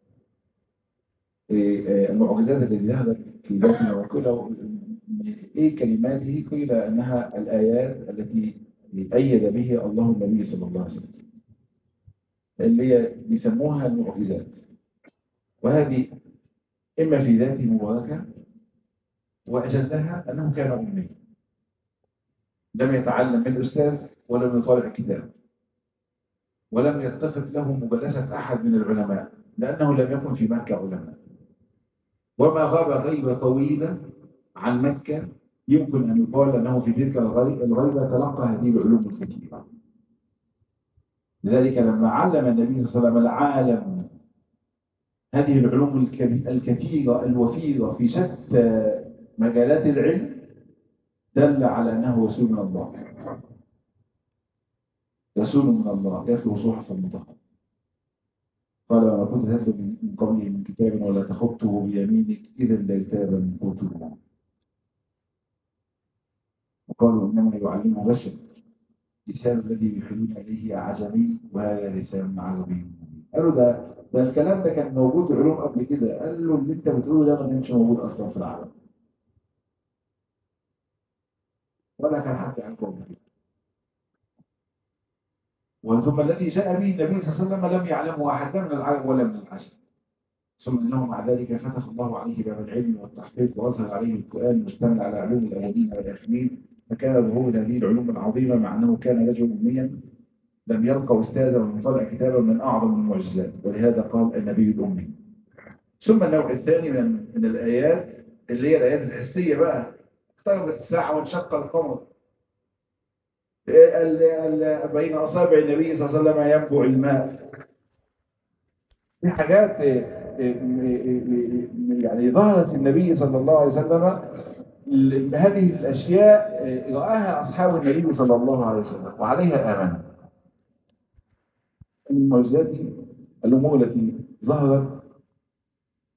المعجزات التي ذهبت في ذاتنا وكله ايه كلماته قيل انها الايات التي ايد به الله النبي صلى الله عليه وسلم اللي هي بيسموها المعجزات وهذه اما في ذاته مباركه واجلها انه كان امي لم يتعلم من الاستاذ ولم يطالع كتاب ولم يتخذ له مجالسه احد من العلماء لانه لم يكن في مكه علماء وما غاب غيبة طويلة عن مكة يمكن أن يقال أنه في تلك الغيبة تلقى هذه العلوم الكثيرة لذلك لما علم النبي صلى الله عليه وسلم العالم هذه العلوم الكثيرة الوفيرة في شتى مجالات العلم دل على أنه رسول من الله رسول من الله يتلو صحفا مطهرة قال وما كنت تتلو من قبله من كتاب ولا تخطه بيمينك إذا لارتاب من قوته وقالوا إنما يعلمه بشر لسان الذي يحيلون إليه أعجمي وهذا لسان عربي قالوا ده ده الكلام ده كان موجود علوم قبل كده قال له اللي انت بتقوله ده ما كانش موجود اصلا في العالم ولا كان حد عنكم قبل كده وثم الذي جاء به النبي صلى الله عليه وسلم لم يعلمه أحد من العرب ولا من العجم ثم انه مع ذلك فتح الله عليه باب العلم والتحقيق واظهر عليه القرآن المشتمل على علوم الأولين والآخرين فكان ظهور هذه العلوم العظيمة مع أنه كان رجل أميا لم يلقى أستاذا ومن طلع كتابا من أعظم المعجزات ولهذا قال النبي الأمي ثم النوع الثاني من, من الآيات اللي هي الآيات الحسية بقى اقتربت الساعة وانشق القمر بين أصابع النبي صلى الله عليه وسلم ينبع الماء في حاجات يعني ظهرت النبي صلى الله عليه وسلم هذه الأشياء رآها أصحاب النبي صلى الله عليه وسلم وعليها آمن المعجزات الأمور التي ظهرت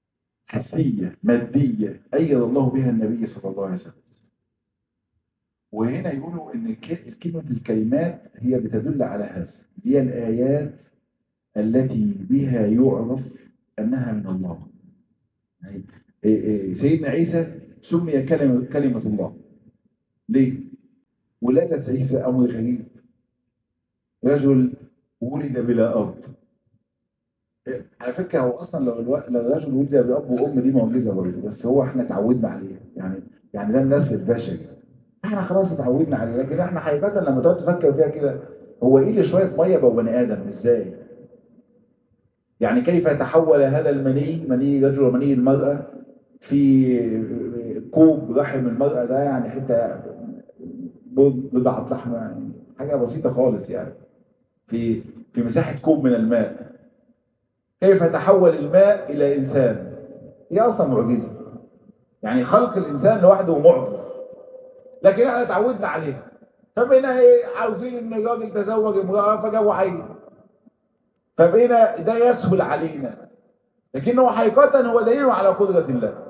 حسية مادية أيد الله بها النبي صلى الله عليه وسلم وهنا يقولوا ان كلمة الكلمات هي بتدل على هذا هي الآيات التي بها يعرف أنها من الله يعني سيدنا عيسى سمي كلمة, كلمة الله ليه؟ ولادة عيسى أمر غريب رجل ولد بلا أب على فكرة هو أصلا لو الو... لو الرجل ولد بأب وأم دي معجزة برضه بس هو احنا اتعودنا عليه يعني يعني ده النسل البشري احنا خلاص اتعودنا عليه لكن احنا حقيقة لما تقعد تفكر فيها كده هو ايه اللي شوية مية بقوا بني آدم ازاي؟ يعني كيف تحول هذا المني مني رجل ومني المرأة في كوب رحم المرأة ده يعني حتة بضعة لحمة يعني حاجة بسيطة خالص يعني في في مساحة كوب من الماء كيف تحول الماء إلى إنسان هي أصلا معجزة يعني خلق الإنسان لوحده معجز لكن احنا اتعودنا عليه فبقينا ايه عاوزين ان الراجل تزوج امرأة فجابوا عيل فبقينا ده يسهل علينا لكنه حقيقة هو دليل على قدرة الله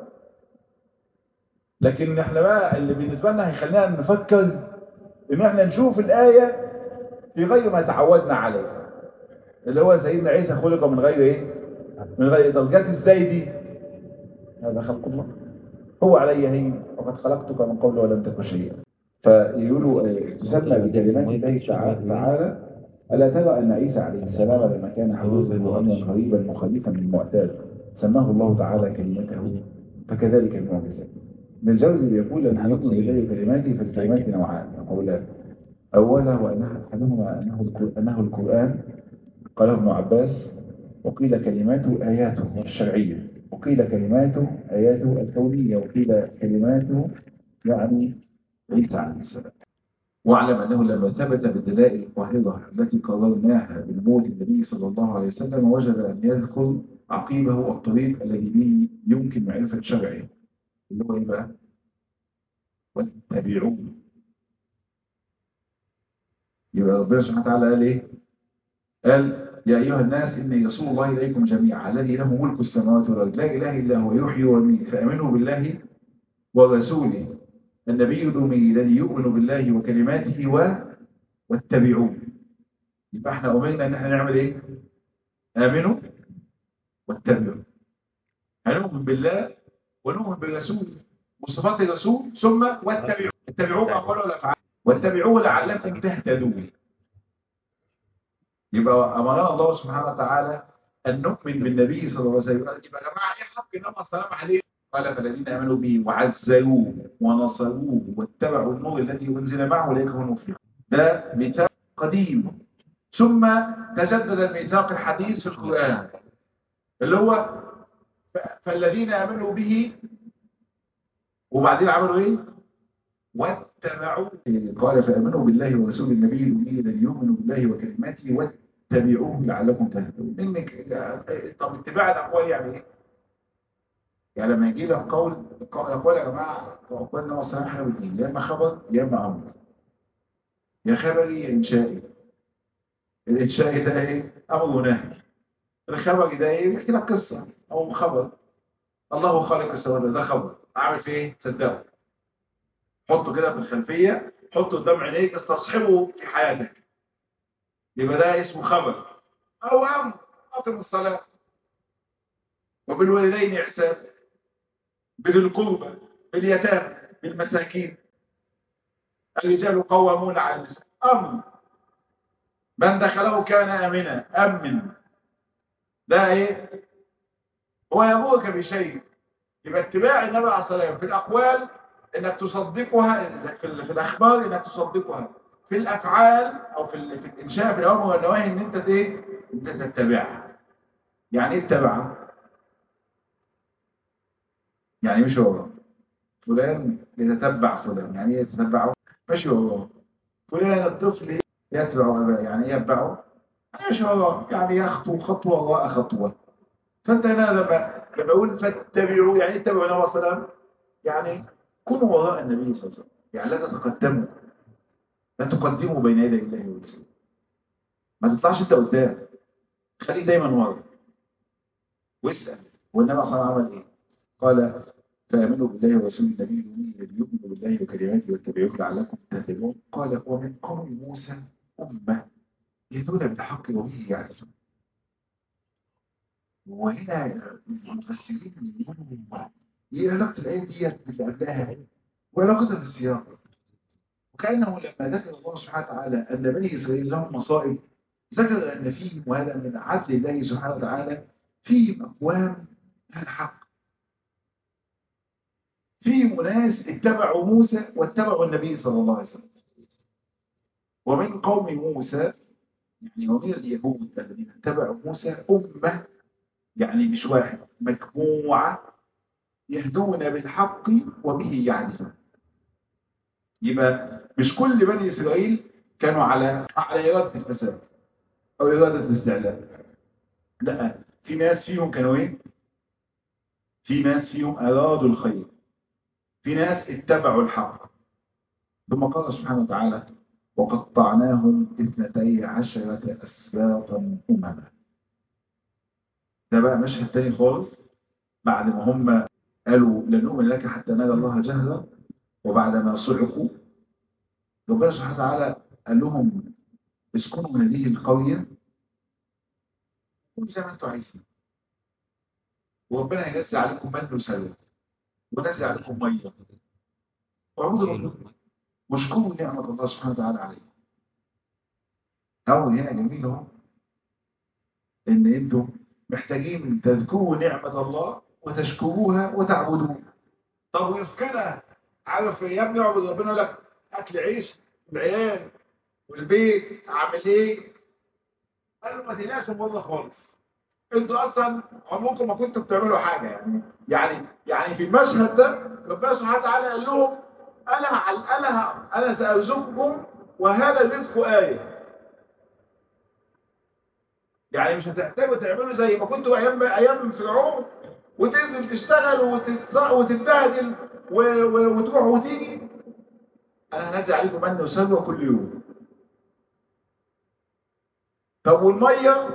لكن احنا بقى اللي بالنسبة لنا هيخلينا نفكر ان احنا نشوف الآية في غير ما تعودنا عليه اللي هو سيدنا عيسى خلق من غير ايه من غير درجات ازاي دي هذا خلق الله هو علي هين وقد خلقتك من قبل ولم تكن شيئا فيقولوا تسمى بكلمات الله تعالى ألا ترى أن عيسى عليه السلام لما كان حدوثا وأمرا غريبا مخالفا للمعتاد سماه الله تعالى كلمته فكذلك المعجزات ابن الجوزي بيقول أن حكم بغير كلماته فالكلمات نوعان قولان أولا وأنها أحدهما أنه أنه القرآن قاله ابن عباس وقيل كلماته آياته الشرعية وقيل كلماته آياته الكونية وقيل كلماته يعني عيسى عليه السلام واعلم أنه لما ثبت بالدلائل القاهرة التي قررناها بالموت النبي صلى الله عليه وسلم وجب أن يذكر عقيبه الطريق الذي به يمكن معرفة شرعه اللي هو إيه بقى؟ واتبعوه يبقى ربنا سبحانه وتعالى قال إيه؟ قال يا أيها الناس إني رسول الله إليكم جميعا الذي له ملك السماوات والأرض لا إله إلا هو يحيي ويميت فآمنوا بالله ورسوله النبي الأمي الذي يؤمن بالله وكلماته و... واتبعوه يبقى احنا أمرنا ان احنا نعمل ايه آمنوا واتبعوا هنؤمن بالله ونؤمن بالرسول وصفات الرسول ثم واتبعوه اتبعوه أقوال والأفعال واتبعوه لعلكم تهتدون يبقى أمرنا الله سبحانه وتعالى أن نؤمن بالنبي صلى الله عليه وسلم يبقى يا جماعة إيه حق النبي السلام عليه قال فالذين آمنوا به وعزروه ونصروه واتبعوا النور الذي أنزل معه أولئك هم المفلحون ده ميثاق قديم ثم تجدد الميثاق الحديث في القرآن اللي هو فالذين آمنوا به وبعدين عملوا ايه واتبعوا قال فآمنوا بالله ورسول النبي الأمي الذي يؤمن بالله وكلماته واتبعوه لعلكم تهتدون انك طب اتباع الأقوال يعني ايه يعني لما يجي لك قول الأقوال يا جماعة أقوال النبي صلى الله عليه وسلم يا إما خبر يا إما أمر يا خبري يا إنشائي الإنشائي ده إيه؟ أمر ونهي الخبري ده إيه؟ يحكي لك قصة أو خبر الله خالق السماوات ده خبر عارف إيه؟ صدقه حطه كده في الخلفية حطه قدام عينيك استصحبه في حياتك يبقى ده اسمه خبر أو أمر أقم الصلاة وبالوالدين إحسان بذي القربى باليتامى بالمساكين الرجال قوامون على النساء أمن من دخله كان آمنا أمن ده إيه هو يأمرك بشيء يبقى اتباع النبي عليه الصلاة والسلام في الأقوال إنك تصدقها في, في الأخبار إنك تصدقها في الأفعال أو في, في الإنشاء في الأمر والنواهي إن أنت إيه أنت تتبعها يعني إيه تتبعها يعني مش وراه فلان يتتبع فلان يعني ايه يتتبعه مش وراه فلان الطفل يتبع أباه يعني يتبعه مش وراه يعني يخطو خطوة وراء خطوة فانت هنا لما لما اقول فاتبعوا يعني اتبعوا النبي صلى الله عليه وسلم يعني كونوا وراء النبي صلى الله عليه وسلم يعني لا تتقدموا لا تقدموا بين يدي الله ورسوله ما تطلعش انت قدام خليك دايما ورا واسال والنبي صلى الله عليه وسلم عمل ايه قال فآمنوا بالله ورسول النبي الأمي الذي يؤمن بالله وكلماته واتبعوه لعلكم تهتدون قال ومن قوم موسى أمة يهدون بالحق وبه يعدلون وهنا المفسرين يقولوا ايه علاقة الآية ديت باللي قبلها وعلاقتها بالسياق وكأنه لما ذكر الله سبحانه وتعالى أن بني إسرائيل لهم مصائب ذكر أن فيهم وهذا من عدل الله سبحانه وتعالى فيهم أقوام أهل حق فيهم ناس اتبعوا موسى واتبعوا النبي صلى الله عليه وسلم ومن قوم موسى يعني ومن اليهود الذين اتبعوا موسى أمة يعني مش واحد مجموعة يهدون بالحق وبه يعدلون يبقى مش كل بني إسرائيل كانوا على على إرادة الفساد أو إرادة الاستعلاء لا في ناس فيهم كانوا إيه في ناس فيهم أرادوا الخير في ناس اتبعوا الحق ثم قال سبحانه وتعالى وقطعناهم اثنتي عشرة أسباطا أمما ده بقى مشهد تاني خالص بعد ما هم قالوا لن نؤمن لك حتى نرى الله جهرا وبعد ما صعقوا ربنا سبحانه وتعالى قال لهم اسكنوا هذه القرية زي ما انتم عايزين وربنا ينزل عليكم من وسلوى ونزل عليكم ميه واعبدوا ربكم واشكروا نعمة الله سبحانه وتعالى عليكم أول هنا جميل اهو إن أنتم محتاجين تذكروا نعمة الله وتشكروها وتعبدوها طب ويسكنها عارف يا ابني اعبد ربنا لك اكل عيش العيال والبيت عامل ايه قالوا ما تناش والله خالص انتوا اصلا عمركم ما كنتوا بتعملوا حاجه يعني يعني يعني في المشهد ده ربنا سبحانه وتعالى قال لهم انا انا انا سارزقكم وهذا الرزق ايه يعني مش هتحتاجوا تعملوا زي ما كنتوا ايام ايام فرعون وتنزل تشتغل وتتبهدل وتروح وتيجي انا هنزل عليكم من وسلوى كل يوم طب والميه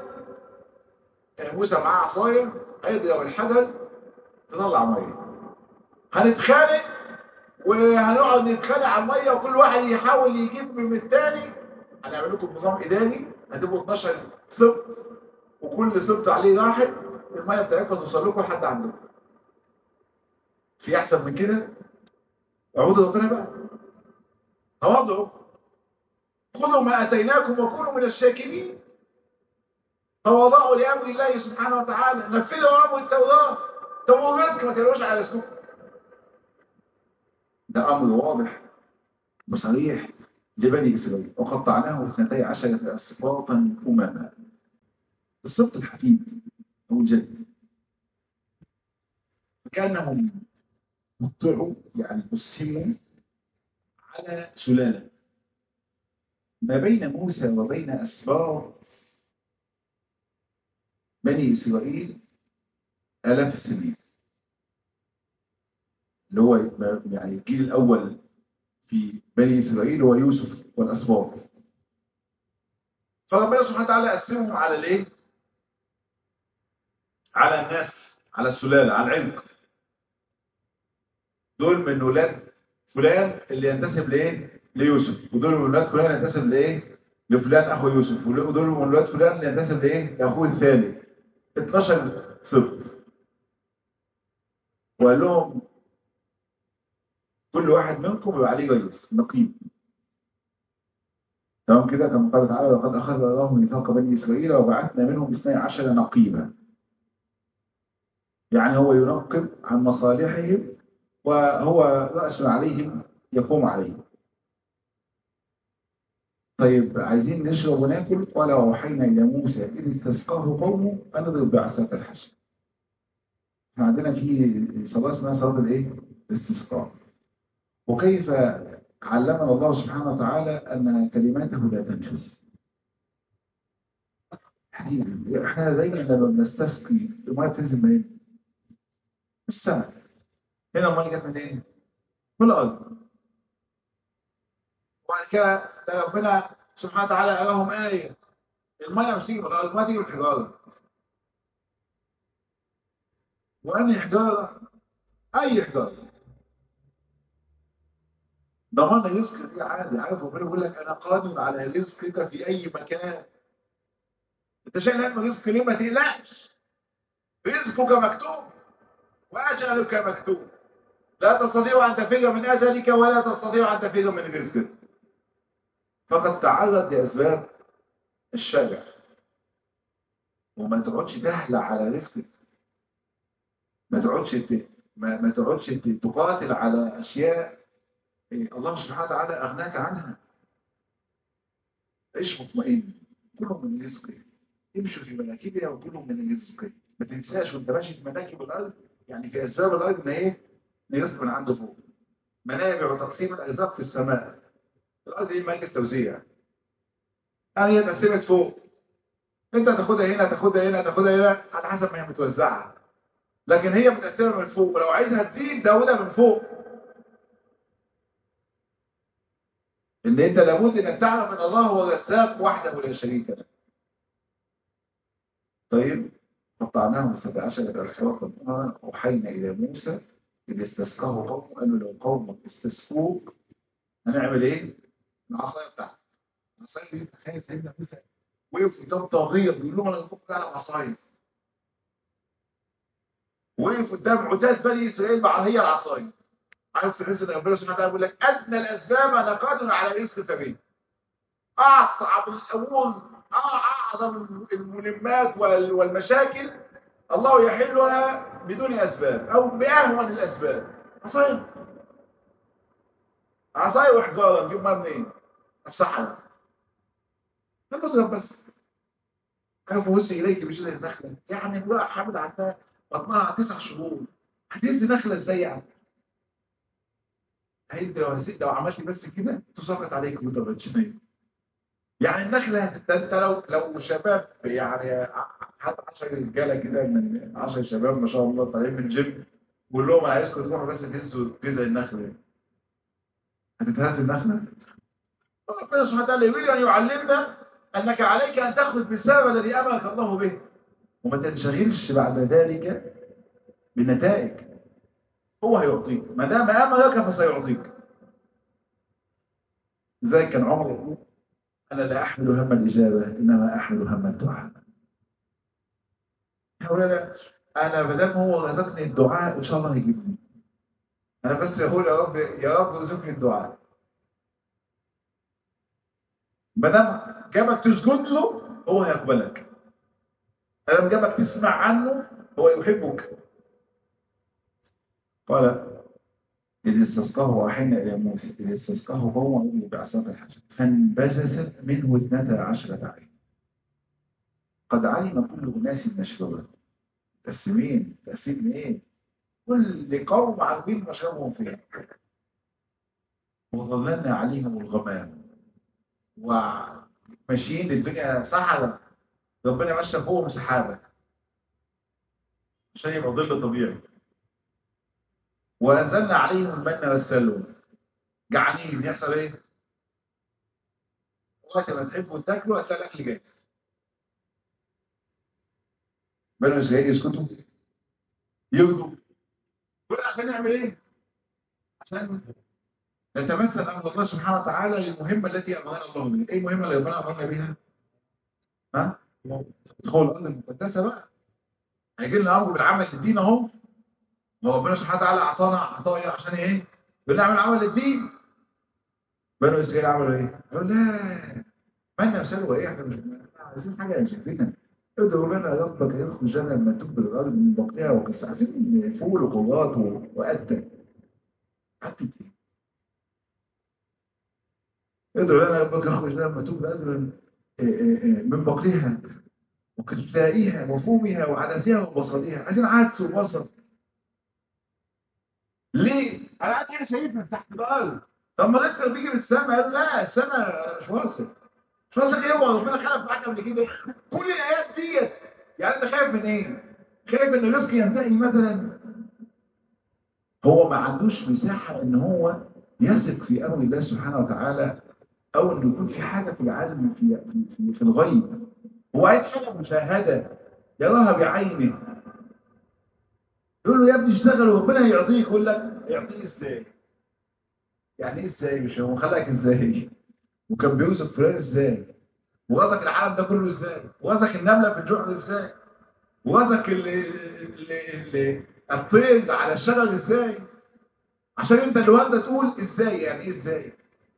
موسى معاه عصايه هيضرب الحجر تطلع ميه هنتخانق وهنقعد نتخانق على الميه وكل واحد يحاول يجيب من الثاني هنعمل لكم نظام اداري هتبقوا 12 سبت وكل سبت عليه واحد الميه بتاعتكم توصل لكم لحد عندكم في احسن من كده اعبدوا ربنا بقى تواضعوا خذوا ما اتيناكم وكونوا من الشاكرين تواضعوا لامر الله سبحانه وتعالى نفذوا امر التوراه طب والرزق ما تقولوش على رزقكم ده امر واضح وصريح لبني اسرائيل وقطعناه اثنتي عشرة اسباطا امما السبط الحفيد او الجد فكانهم مطلعوا يعني قسموا على سلالة ما بين موسى وبين أسباط بني إسرائيل آلاف السنين اللي هو يعني الجيل الأول في بني إسرائيل هو يوسف والأسباط فربنا سبحانه وتعالى قسمهم على الايه؟ على الناس على السلالة على العمق دول من ولاد فلان اللي ينتسب لايه ليوسف ودول من ولاد فلان ينتسب لايه لفلان اخو يوسف ودول من ولاد فلان اللي ينتسب لايه لاخوه الثالث 12 سبط وقال لهم كل واحد منكم يبقى عليه رئيس نقيب تمام كده كما قال تعالى لقد اخذ الله ميثاق بني اسرائيل وبعثنا منهم اثني عشر نقيبا يعني هو ينقب عن مصالحهم وهو رأس عليهم يقوم عليهم طيب عايزين نشرب وناكل ولا أوحينا إلى موسى إذ استسقاه قومه أن اضرب بعصاك الحجر احنا عندنا في صلاة اسمها صلاة الايه؟ الاستسقاء وكيف علمنا الله سبحانه وتعالى أن كلماته لا تنفذ احنا دايما لما بنستسقي الميه بتنزل منين؟ من السماء هنا الميه جت منين؟ من الارض وبعد كده ده ربنا سبحانه وتعالى قال لهم ايه الميه مش تيجي من الارض ما تيجي من الحجاره وان الحجاره اي حجاره ضمان رزق دي عادي عارف ربنا بيقول لك انا قادر على رزقك في اي مكان انت شايل هم رزق ليه ما تقلقش رزقك مكتوب واجلك مكتوب لا تستطيع ان تفر من اجلك ولا تستطيع ان تفر من رزقك فقد تعرض لاسباب الشجع وما تقعدش تهلع على رزقك ما تقعدش ت... ما, ما تقعدش تقاتل على اشياء الله سبحانه وتعالى اغناك عنها عيش مطمئن كلهم من رزقه امشوا في مناكبها وكلهم من رزقه ما تنساش وانت ماشي في مناكب الارض يعني في اسباب الارض ان ايه رزق من عنده فوق منابع وتقسيم الارزاق في السماء الارض دي مركز توزيع يعني هي اتقسمت فوق انت تاخدها هنا تاخدها هنا تاخدها هنا على حسب ما هي متوزعه لكن هي متقسمه من فوق ولو عايزها تزيد داودها من فوق ان انت لابد انك تعلم ان الله هو الرزاق وحده لا شريك له طيب قطعناهم سبع عشرة أسواقا أوحينا إلى موسى إذ استسقاه قوم قالوا لو قومك استسقوك هنعمل إيه؟ العصاية بتاعتك العصاية دي تخيل سيدنا موسى وقف قدام طاغية بيقول لهم أنا أقول على العصاية وقف قدام عتاد بني إسرائيل مع هي العصاية عارف في الرزق ربنا سبحانه وتعالى بيقول لك أدنى الأسباب أنا قادر على رزقك به أصعب الأمور أعظم الملمات والمشاكل الله يحلها بدون أسباب أو بأهون الأسباب عصاية عصاية وحجارة نجيبها منين؟ الصحراء نضرب بس كيف وسي إليك بجزء النخلة يعني امرأة حامل عندها بطنها تسع شهور هتهز نخلة ازاي يعني؟ انت لو هزيت لو عملت بس كده تسقط عليك مترجمين يعني النخلة انت لو لو شباب يعني حتى 10 رجاله كده من 10 شباب ما شاء الله طالعين من الجيم بقول لهم انا عايزكم تروحوا بس تهزوا جذع النخله هتتهز النخله ربنا سبحانه وتعالى يريد ان يعلمنا انك عليك ان تاخذ بالسبب الذي امرك الله به وما تنشغلش بعد ذلك بالنتائج هو هيعطيك ما دام امرك فسيعطيك زي كان عمر يقول انا لا احمل هم الاجابه انما احمل هم الدعاء لا انا ما دام هو رزقني الدعاء ان شاء الله هيجيبني انا بس اقول يا رب يا رب رزقني الدعاء ما دام جابك تسجد له هو هيقبلك ما دام جابك تسمع عنه هو يحبك قال إذ استسقاه وحين إلى موسى إذ استسقاه قومه بعصاة الحجر فانبجست منه اثنتا عشرة عين قد علم كل أناس مشربا تقسيمين تقسيم إيه؟ كل قوم عارفين مشربهم فين وظللنا عليهم الغمام وماشيين الدنيا صحراء ربنا مشى فوقهم سحابة عشان يبقى ظل طبيعي وأنزلنا عليهم المن والسلوى جعانين يحصل ايه؟ وقت ما تحبوا تاكلوا هتلاقي الاكل جاهز بنو اسرائيل يسكتوا يغدوا كل عشان نعمل ايه؟ عشان نتمثل امر الله سبحانه وتعالى للمهمه التي امرنا الله بها، ايه المهمه اللي ربنا امرنا بها؟ ها؟ دخول الارض المقدسه بقى هيجي لنا امر بالعمل للدين اهو وربنا سبحانه وتعالى اعطانا عطايا عشان ايه؟ بنعمل عمل للدين بنو اسرائيل عملوا ايه؟ قالوا لا مالنا وسلوى ايه احنا مش عايزين حاجه مش شايفينها ادعوا لنا ربك يخرج لنا لما تكبر الارض من بقيها وقص عايزين فول وقرات وقتة قتة ايه؟ ادعوا لنا ربك يخرج لنا لما تكبر الارض من بقلها وكثائها وفومها وعدسها وبصلها عايزين عدس وبصل ليه؟ انا قاعد كده شايفها تحت الارض طب ما لسه بيجي من السماء قالوا لا السماء انا مش واثق مش واثق ايه هو ربنا خلق معاك قبل كده كل الايات ديت يعني انت خايف من ايه؟ خايف ان الرزق ينتهي مثلا هو ما عندوش مساحه ان هو يثق في امر الله سبحانه وتعالى او انه يكون في حاجه في العالم في في, في, في الغيب هو عايز حاجه مشاهده يراها بعينه يقول له يا ابني اشتغل وربنا يعطيك يقول لك يعطيه ازاي يعني ايه ازاي مش هو خلقك ازاي وكان بيوصف فلان ازاي وغزك العالم ده كله ازاي وغزك النمله في الجحر ازاي وغزك ال- ال- ال- الطير على الشجر ازاي عشان انت اللي والده تقول ازاي يعني ايه ازاي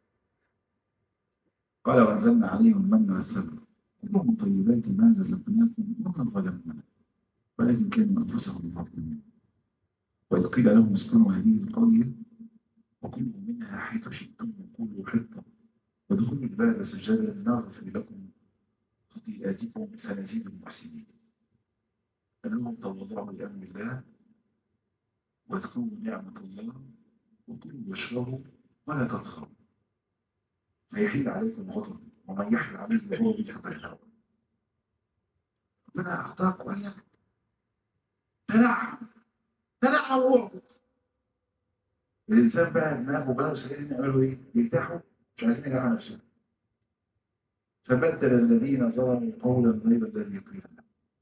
قال وانزلنا عليهم المن والسلوى كلوا من طيبات ما رزقناكم وما ظلمنا ولكن كانوا انفسهم يظلمون واذ قيل لهم اسكنوا هذه القريه وكلوا منها حيث شئتم وكلوا حطه وادخلوا الباب سجدا نغفر لكم خطيئاتكم سنزيد المحسنين أنهم تواضعوا لأمر الله واذكروا نعمة الله وكلوا واشربوا ولا تطغوا فيحل عليكم غضب ومن يحل عليه غضب فقد هوى ربنا أعطاك وقال لك تنعم تنعم واعبد الإنسان بقى دماغه بقى وسائلين يعملوا إيه؟ يرتاحوا مش عايزين يجرحوا نفسهم فبدل الذين ظلموا قولا غير الذي قيل لهم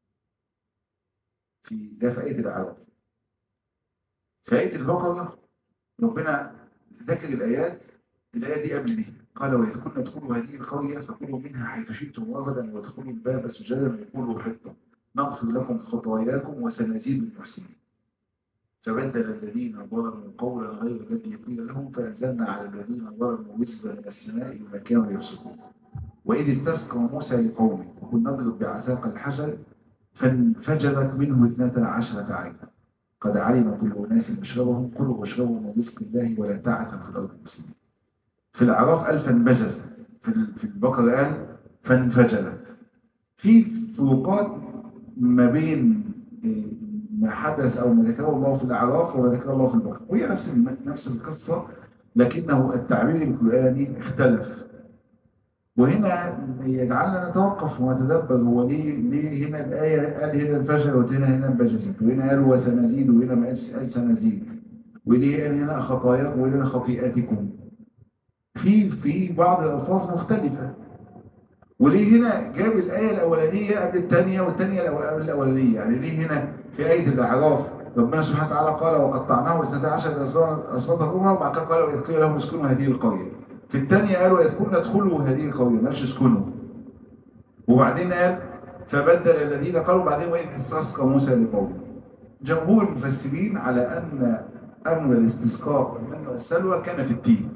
في ده في آية الأعراف في آية البقرة ربنا ذكر الآيات الآية دي قبل دي قال وإذ كنا ادخلوا هذه القرية فكلوا منها حيث شئتم رغدا وادخلوا الباب سجدا وقولوا حطة نغفر لكم خطاياكم وسنزيد المحسنين فبدل الذين ظلموا قولا غير الذي قيل لهم فأنزلنا على الذين ظلموا رجزا من السماء بما كانوا يفسقون وإذ استسقى موسى لقومه وقل نضرب بعساق الحجر فانفجرت منه اثنتا عشرة عينا قد علم كل أناس مشربهم كلوا واشربوا من رزق الله ولا تعثوا في الأرض المسلمين في الأعراف قال فانبجز في ال- في البقرة قال فانفجرت في فروقات ما بين إيه، ما حدث أو ما ذكره الله في الأعراف وما ذكره الله في البقرة وهي نفس الم- نفس القصة لكنه التعبير القرآني اختلف وهنا يجعلنا نتوقف ونتدبر هو ليه ليه هنا الآية قال هنا الفجر وهنا هنا انبجست وهنا قال وسنزيد وهنا ما قالش قال سنزيد وليه قال هنا خطاياكم وهنا خطيئاتكم في في بعض الألفاظ مختلفة وليه هنا جاب الآية الأولانية قبل الثانية والثانية الأو- قبل الأولانية يعني ليه هنا في آية الأعراف ربنا سبحانه وتعالى قال وقطعناه اثنتا عشر أصوات الأمة وبعد كده قال وإذ قيل لهم اسكنوا هذه القرية في الثانية قال وإذ كنا ادخلوا هذه القرية مالش اسكنوا وبعدين قال فبدل الذين قالوا بعدين وإذ استسقى موسى لقومه جمهور المفسرين على أن أمر الاستسقاء والمن والسلوى كان في التين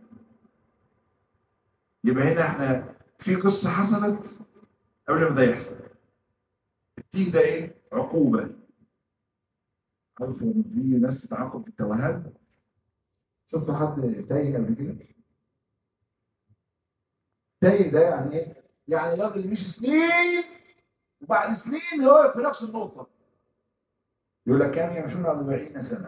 يبقى هنا احنا في قصة حصلت قبل ما ده يحصل التين ده ايه عقوبة عارف لما في ناس تتعاقب بالتوهان شفتوا حد تايه قبل كده تايه ده يعني ايه يعني راجل مشي سنين وبعد سنين هو في نفس النقطة يقول لك كانوا يمشون 40 سنة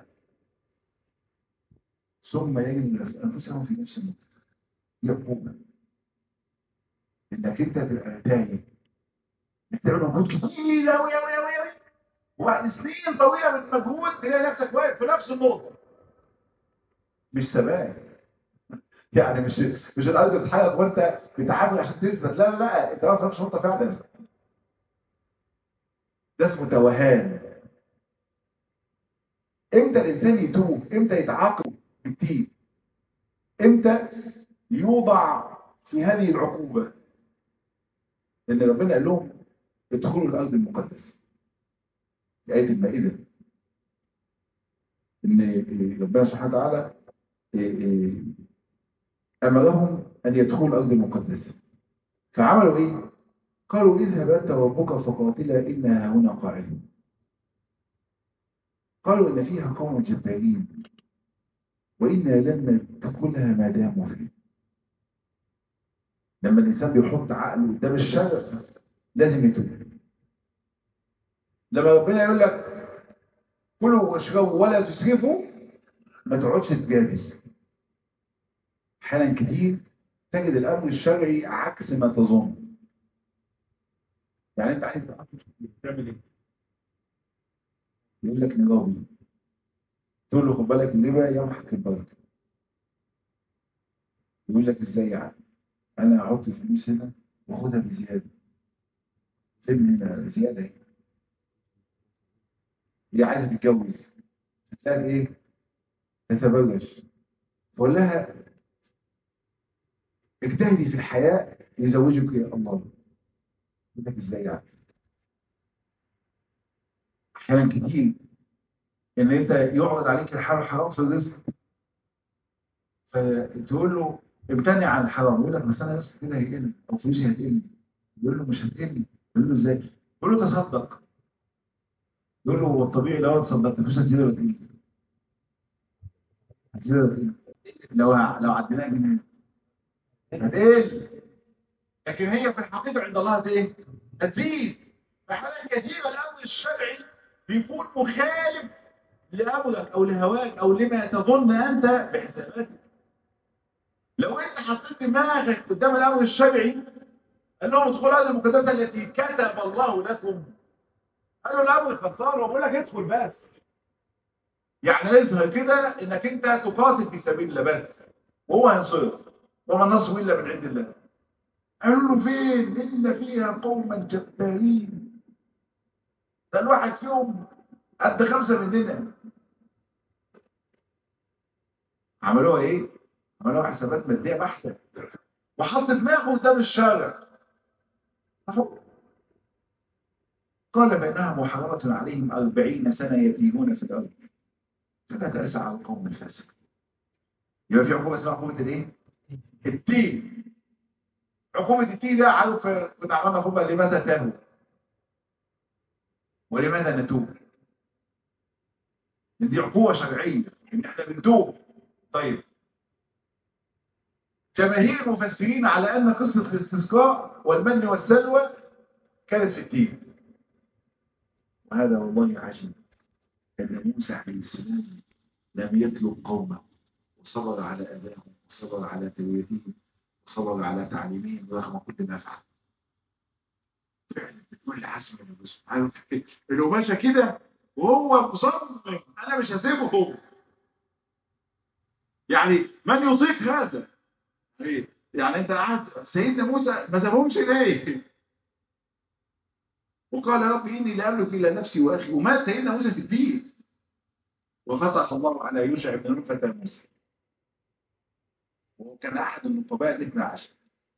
ثم يجد أنفسهم في نفس النقطة يبقون إنك أنت تبقى تايه بتعمل مجهود كتير أوي أوي أوي أوي وبعد سنين طويلة من مجهود تلاقي نفسك واقف في نفس النقطة مش ثبات يعني مش مش الارض بتتحرك وانت بتعافر عشان تثبت لا لا لا انت واقف في نفس النقطة فعلا ده اسمه توهان امتى الانسان يتوب امتى يتعاقب بالتيب امتى يوضع في هذه العقوبة لان ربنا قال لهم ادخلوا الارض المقدسة في آية المائدة ان ربنا سبحانه وتعالى امرهم ان يدخلوا الارض المقدسة فعملوا ايه قالوا اذهب انت وربك فقاتلا انا هنا قاعدون قالوا ان فيها قوم جبارين وانا لن ندخلها ما داموا فيه لما الانسان بيحط عقله قدام الشر لازم يتوب لما ربنا يقول لك كلوا واشربوا ولا تسرفوا ما تقعدش تجادل احيانا كتير تجد الامر الشرعي عكس ما تظن يعني انت عايز تعمل ايه يقول لك نراوي تقول له خد بالك الربا يمحق البركه يقول لك ازاي يعني انا احط الفلوس هنا واخدها بزياده فين هنا زياده هنا هي عايزه تتجوز كانت ايه تتبرج فقول لها اجتهدي في الحياة يزوجك يا الله يقول لك ازاي يعني احيانا كتير ان انت يعرض عليك الحلال حرام في الرزق فتقول له امتنع عن الحرام يقول لك بس انا رزقي كده هيقل او فلوسي هتقل يقول له مش هتقل يقول له ازاي يقول له تصدق يقول له هو الطبيعي لو تصدقت فلوسك هتزيد ولا تقل هتزيد ولا تقل لو لو عديناها جنيه هتقل لكن هي في الحقيقه عند الله هت ايه هتزيد فحالات كثيره الامر الشرعي بيكون مخالف لامرك او لهواك او لما تظن انت بحساباتك لو انت حطيت دماغك قدام الامر الشرعي قال لهم ادخلوا هذه المقدسه التي كتب الله لكم قالوا الامر خلصان وبقول لك ادخل بس يعني يظهر كده انك انت تقاتل في سبيل الله بس وهو هينصرك وما النصر الا من عند الله قالوا له فين ان فيها قوما جبارين ده الواحد فيهم قد خمسه مننا عملوها ايه عملوها حسابات ماديه بحته وحط دماغه قدام الشارع أهو. قال فإنها محرمة عليهم أربعين سنة يتيهون في الأرض فلا تأسى على القوم الفاسق يبقى في عقوبة اسمها عقوبة الايه؟ التين عقوبة التين ده عارف كنا عملنا عقوبة لماذا تابوا ولماذا نتوب دي عقوبة شرعية ان احنا بنتوب طيب جماهير المفسرين على ان قصة الاستسقاء والمن والسلوى كانت في التين وهذا والله عجيب أن موسى عليه السلام لم يتلو قومه وصبر على أذاهم وصبر على تربيتهم وصبر على تعليمهم رغم كل ما فعل فعلا بكل حسم من الرسل عارف انه ماشى كده وهو مصمم انا مش هسيبه يعني من يطيق هذا إيه؟ يعني انت قاعد سيدنا موسى ما سابهمش ليه وقال يا رب اني لا املك الا نفسي واخي ومات سيدنا موسى في الدين وفتح الله على يوشع بن نون فتى موسى وكان احد النقباء الاثنى عشر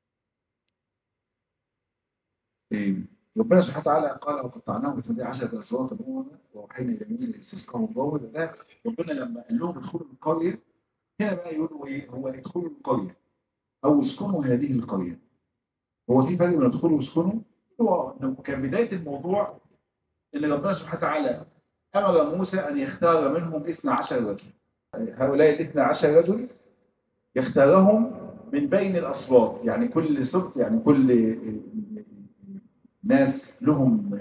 إيه؟ ربنا سبحانه وتعالى قال وقطعناهم اثنتي عشرة أسواق الأمم ووحينا إلى موسى استسقاهم الضوء ده ربنا لما قال لهم ادخلوا القرية هنا بقى يقولوا إيه هو ادخلوا القرية أو اسكنوا هذه القرية هو في فرق بين ادخلوا واسكنوا هو كان بداية الموضوع إن ربنا سبحانه وتعالى أمر موسى أن يختار منهم 12 رجل هؤلاء ال 12 رجل يختارهم من بين الأصوات يعني كل سبط يعني كل ناس لهم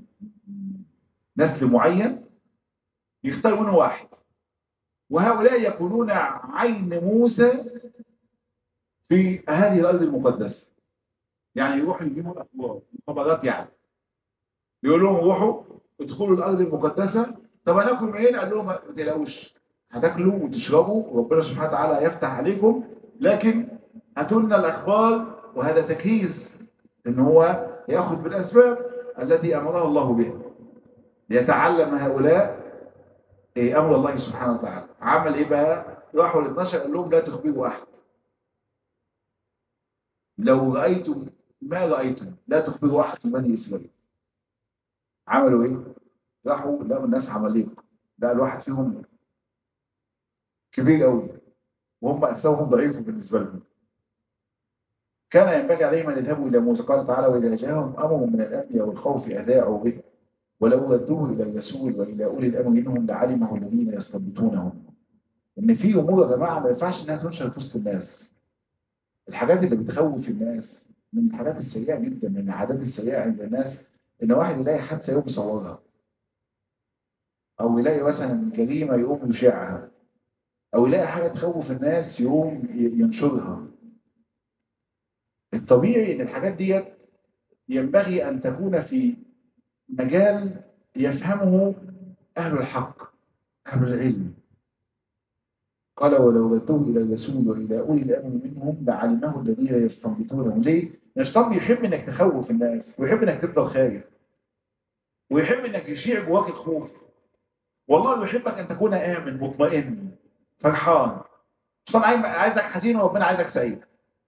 نسل معين يختار منه واحد وهؤلاء يكونون عين موسى في هذه الأرض المقدسة يعني يروحوا يجيبوا الأخبار الخبرات يعني يقول لهم روحوا ادخلوا الأرض المقدسة طب هناكل منين قال لهم ما تقلقوش هتاكلوا وتشربوا وربنا سبحانه وتعالى يفتح عليكم لكن هاتوا لنا الأخبار وهذا تجهيز ان هو ياخذ بالاسباب التي امره الله بها ليتعلم هؤلاء إيه امر الله سبحانه وتعالى عمل ايه بقى راحوا ال 12 قال لهم لا تخبروا احد لو رايتم ما رايتم لا تخبروا احد من بني اسرائيل عملوا ايه راحوا لقوا الناس عماليق ده الواحد فيهم كبير قوي وهم اجسامهم ضعيفه بالنسبه لهم كان ينبغي عليهم أن يذهبوا إلى موسى قال تعالى وإذا جاءهم أمر من الأمن أو الخوف أذاعوا به ولو ردوه إلى الرسول وإلى أولي الأمر منهم لعلمه الذين يستنبطونه إن في أمور يا جماعة ما ينفعش إنها تنشر في وسط الناس الحاجات اللي بتخوف الناس من الحاجات السيئة جدا من العادات السيئة عند الناس إن واحد يلاقي حادثة يقوم يصورها أو يلاقي مثلا جريمة يقوم يشيعها أو يلاقي حاجة تخوف الناس يقوم ينشرها الطبيعي ان الحاجات دي ينبغي ان تكون في مجال يفهمه اهل الحق اهل العلم قال ولو ردوه الى الرسول والى اولي الامر منهم لعلمه الذين يستنبطونه ليه؟ الشيطان بيحب انك تخوف الناس ويحب انك تفضل خايف ويحب انك يشيع جواك الخوف والله يحبك ان تكون امن مطمئن فرحان مش طبعا عايزك حزين وربنا عايزك سعيد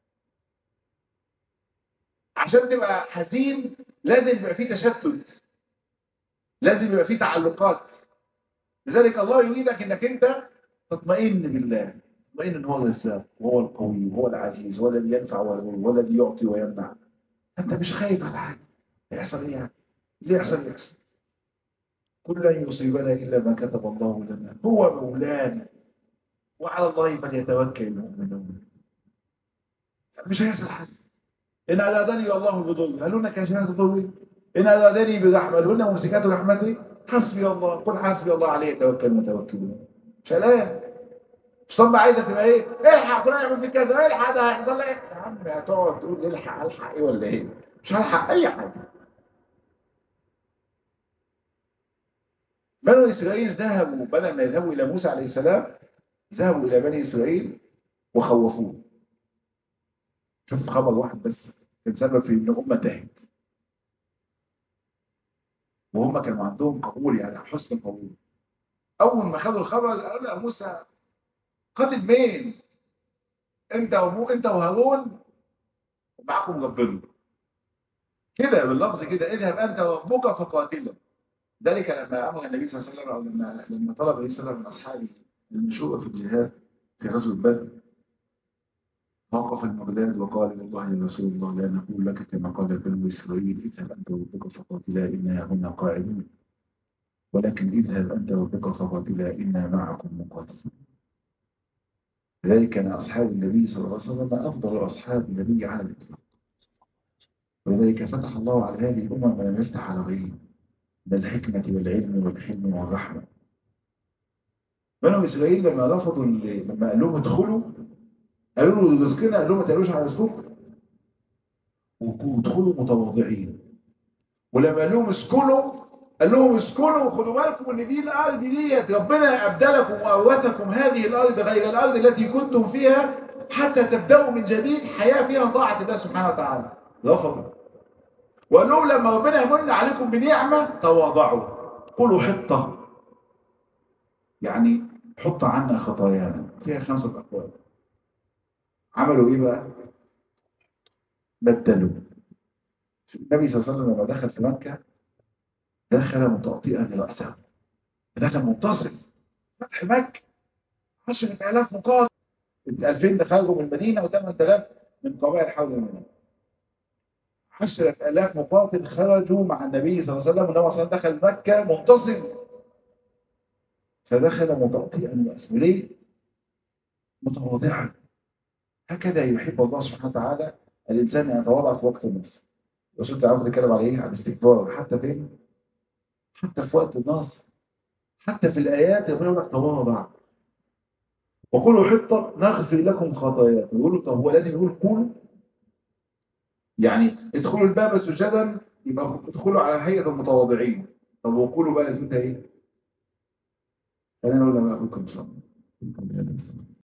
عشان تبقى حزين لازم يبقى فيه تشتت لازم يبقى فيه تعلقات لذلك الله يريدك انك انت تطمئن بالله تطمئن ان هو الرزاق وهو القوي وهو العزيز هو الذي ينفع ويضر هو الذي يعطي ويمنع انت مش خايف على حاجه يحصل ايه يعني اللي يحصل يحصل كل لن يصيبنا الا ما كتب الله لنا هو مولانا وعلى الله فليتوكل المؤمنون مش هيحصل حاجه إن أرادني الله بضر هل هناك كاشفات ضري إن أرادني برحمة هل هن ممسكات رحمتي حسبي الله قل حسبي الله عليه توكل المتوكلون مش قلقان مش طب عايزك تبقى ايه الحق فلان يعمل في كذا الحق ده هيحصل لك يا عم هتقعد تقول الحق الحق ايه ولا ايه مش هلحق اي حاجه بنو اسرائيل ذهبوا بدل ما يذهبوا الى موسى عليه السلام ذهبوا الى بني اسرائيل وخوفوه شوف خبر واحد بس كان سبب في ان امه تهت وهم كانوا عندهم قبول يعني حسن قبول اول ما خدوا الخبر قالوا يا موسى قاتل مين انت ومو انت وهارون ومعكم ربنا كده باللفظ كده اذهب انت وربك فقاتله ذلك لما امر النبي صلى الله عليه وسلم او لما لما طلب النبي صلى الله عليه وسلم من اصحابه المشوره في الجهاد في غزوه بدر وقف المغداد وقال والله يا رسول الله لا نقول لك كما قال بنو إسرائيل اذهب أنت وربك فقاتلا إنا هنا قاعدون ولكن اذهب أنت وربك فقاتلا إنا معكم مقاتلون لذلك كان أصحاب النبي صلى الله عليه وسلم أفضل أصحاب النبي على الإطلاق ولذلك فتح الله على هذه الأمة ما لم يفتح على غيره من الحكمة والعلم والحلم والرحمة بنو إسرائيل لما رفضوا لما قال لهم ادخلوا قالوا له رزقنا قال لهم ما تقولوش على رزقكم وادخلوا متواضعين ولما قال لهم اسكنوا قال لهم اسكنوا خدوا بالكم ان دي الارض ديت ربنا ابدلكم واورثكم هذه الارض غير الارض التي كنتم فيها حتى تبداوا من جديد حياه فيها طاعه الله سبحانه وتعالى رفضوا وقال لهم لما ربنا يمن عليكم بنعمه تواضعوا قولوا حطه يعني حط عنا خطايانا فيها خمسه اقوال عملوا ايه بقى بدلوا النبي صلى الله عليه وسلم لما دخل في مكة دخل متعطئا رأسه دخل منتصر فتح مكة 10000 مقاتل 2000 دخلوا من المدينة و8000 من قبائل حول المدينة 10000 مقاتل خرجوا مع النبي صلى الله عليه وسلم والنبي صلى الله عليه وسلم دخل مكة منتصر فدخل متعطئا رأسه ليه؟ متواضعا هكذا يحب الله سبحانه وتعالى الإنسان أن يتواضع في وقت النصر الرسول تعالى بيتكلم على إيه؟ عن الاستكبار حتى فين؟ حتى في وقت النصر حتى في الآيات يقول لك تواضع وقولوا حطة نغفر لكم خطاياكم يقولوا طب هو لازم يقول قولوا يعني ادخلوا الباب سجدا يبقى ادخلوا على هيئة المتواضعين طب وقولوا بقى لازمتها ايه؟ خلينا نقول لما أقولكم إن شاء الله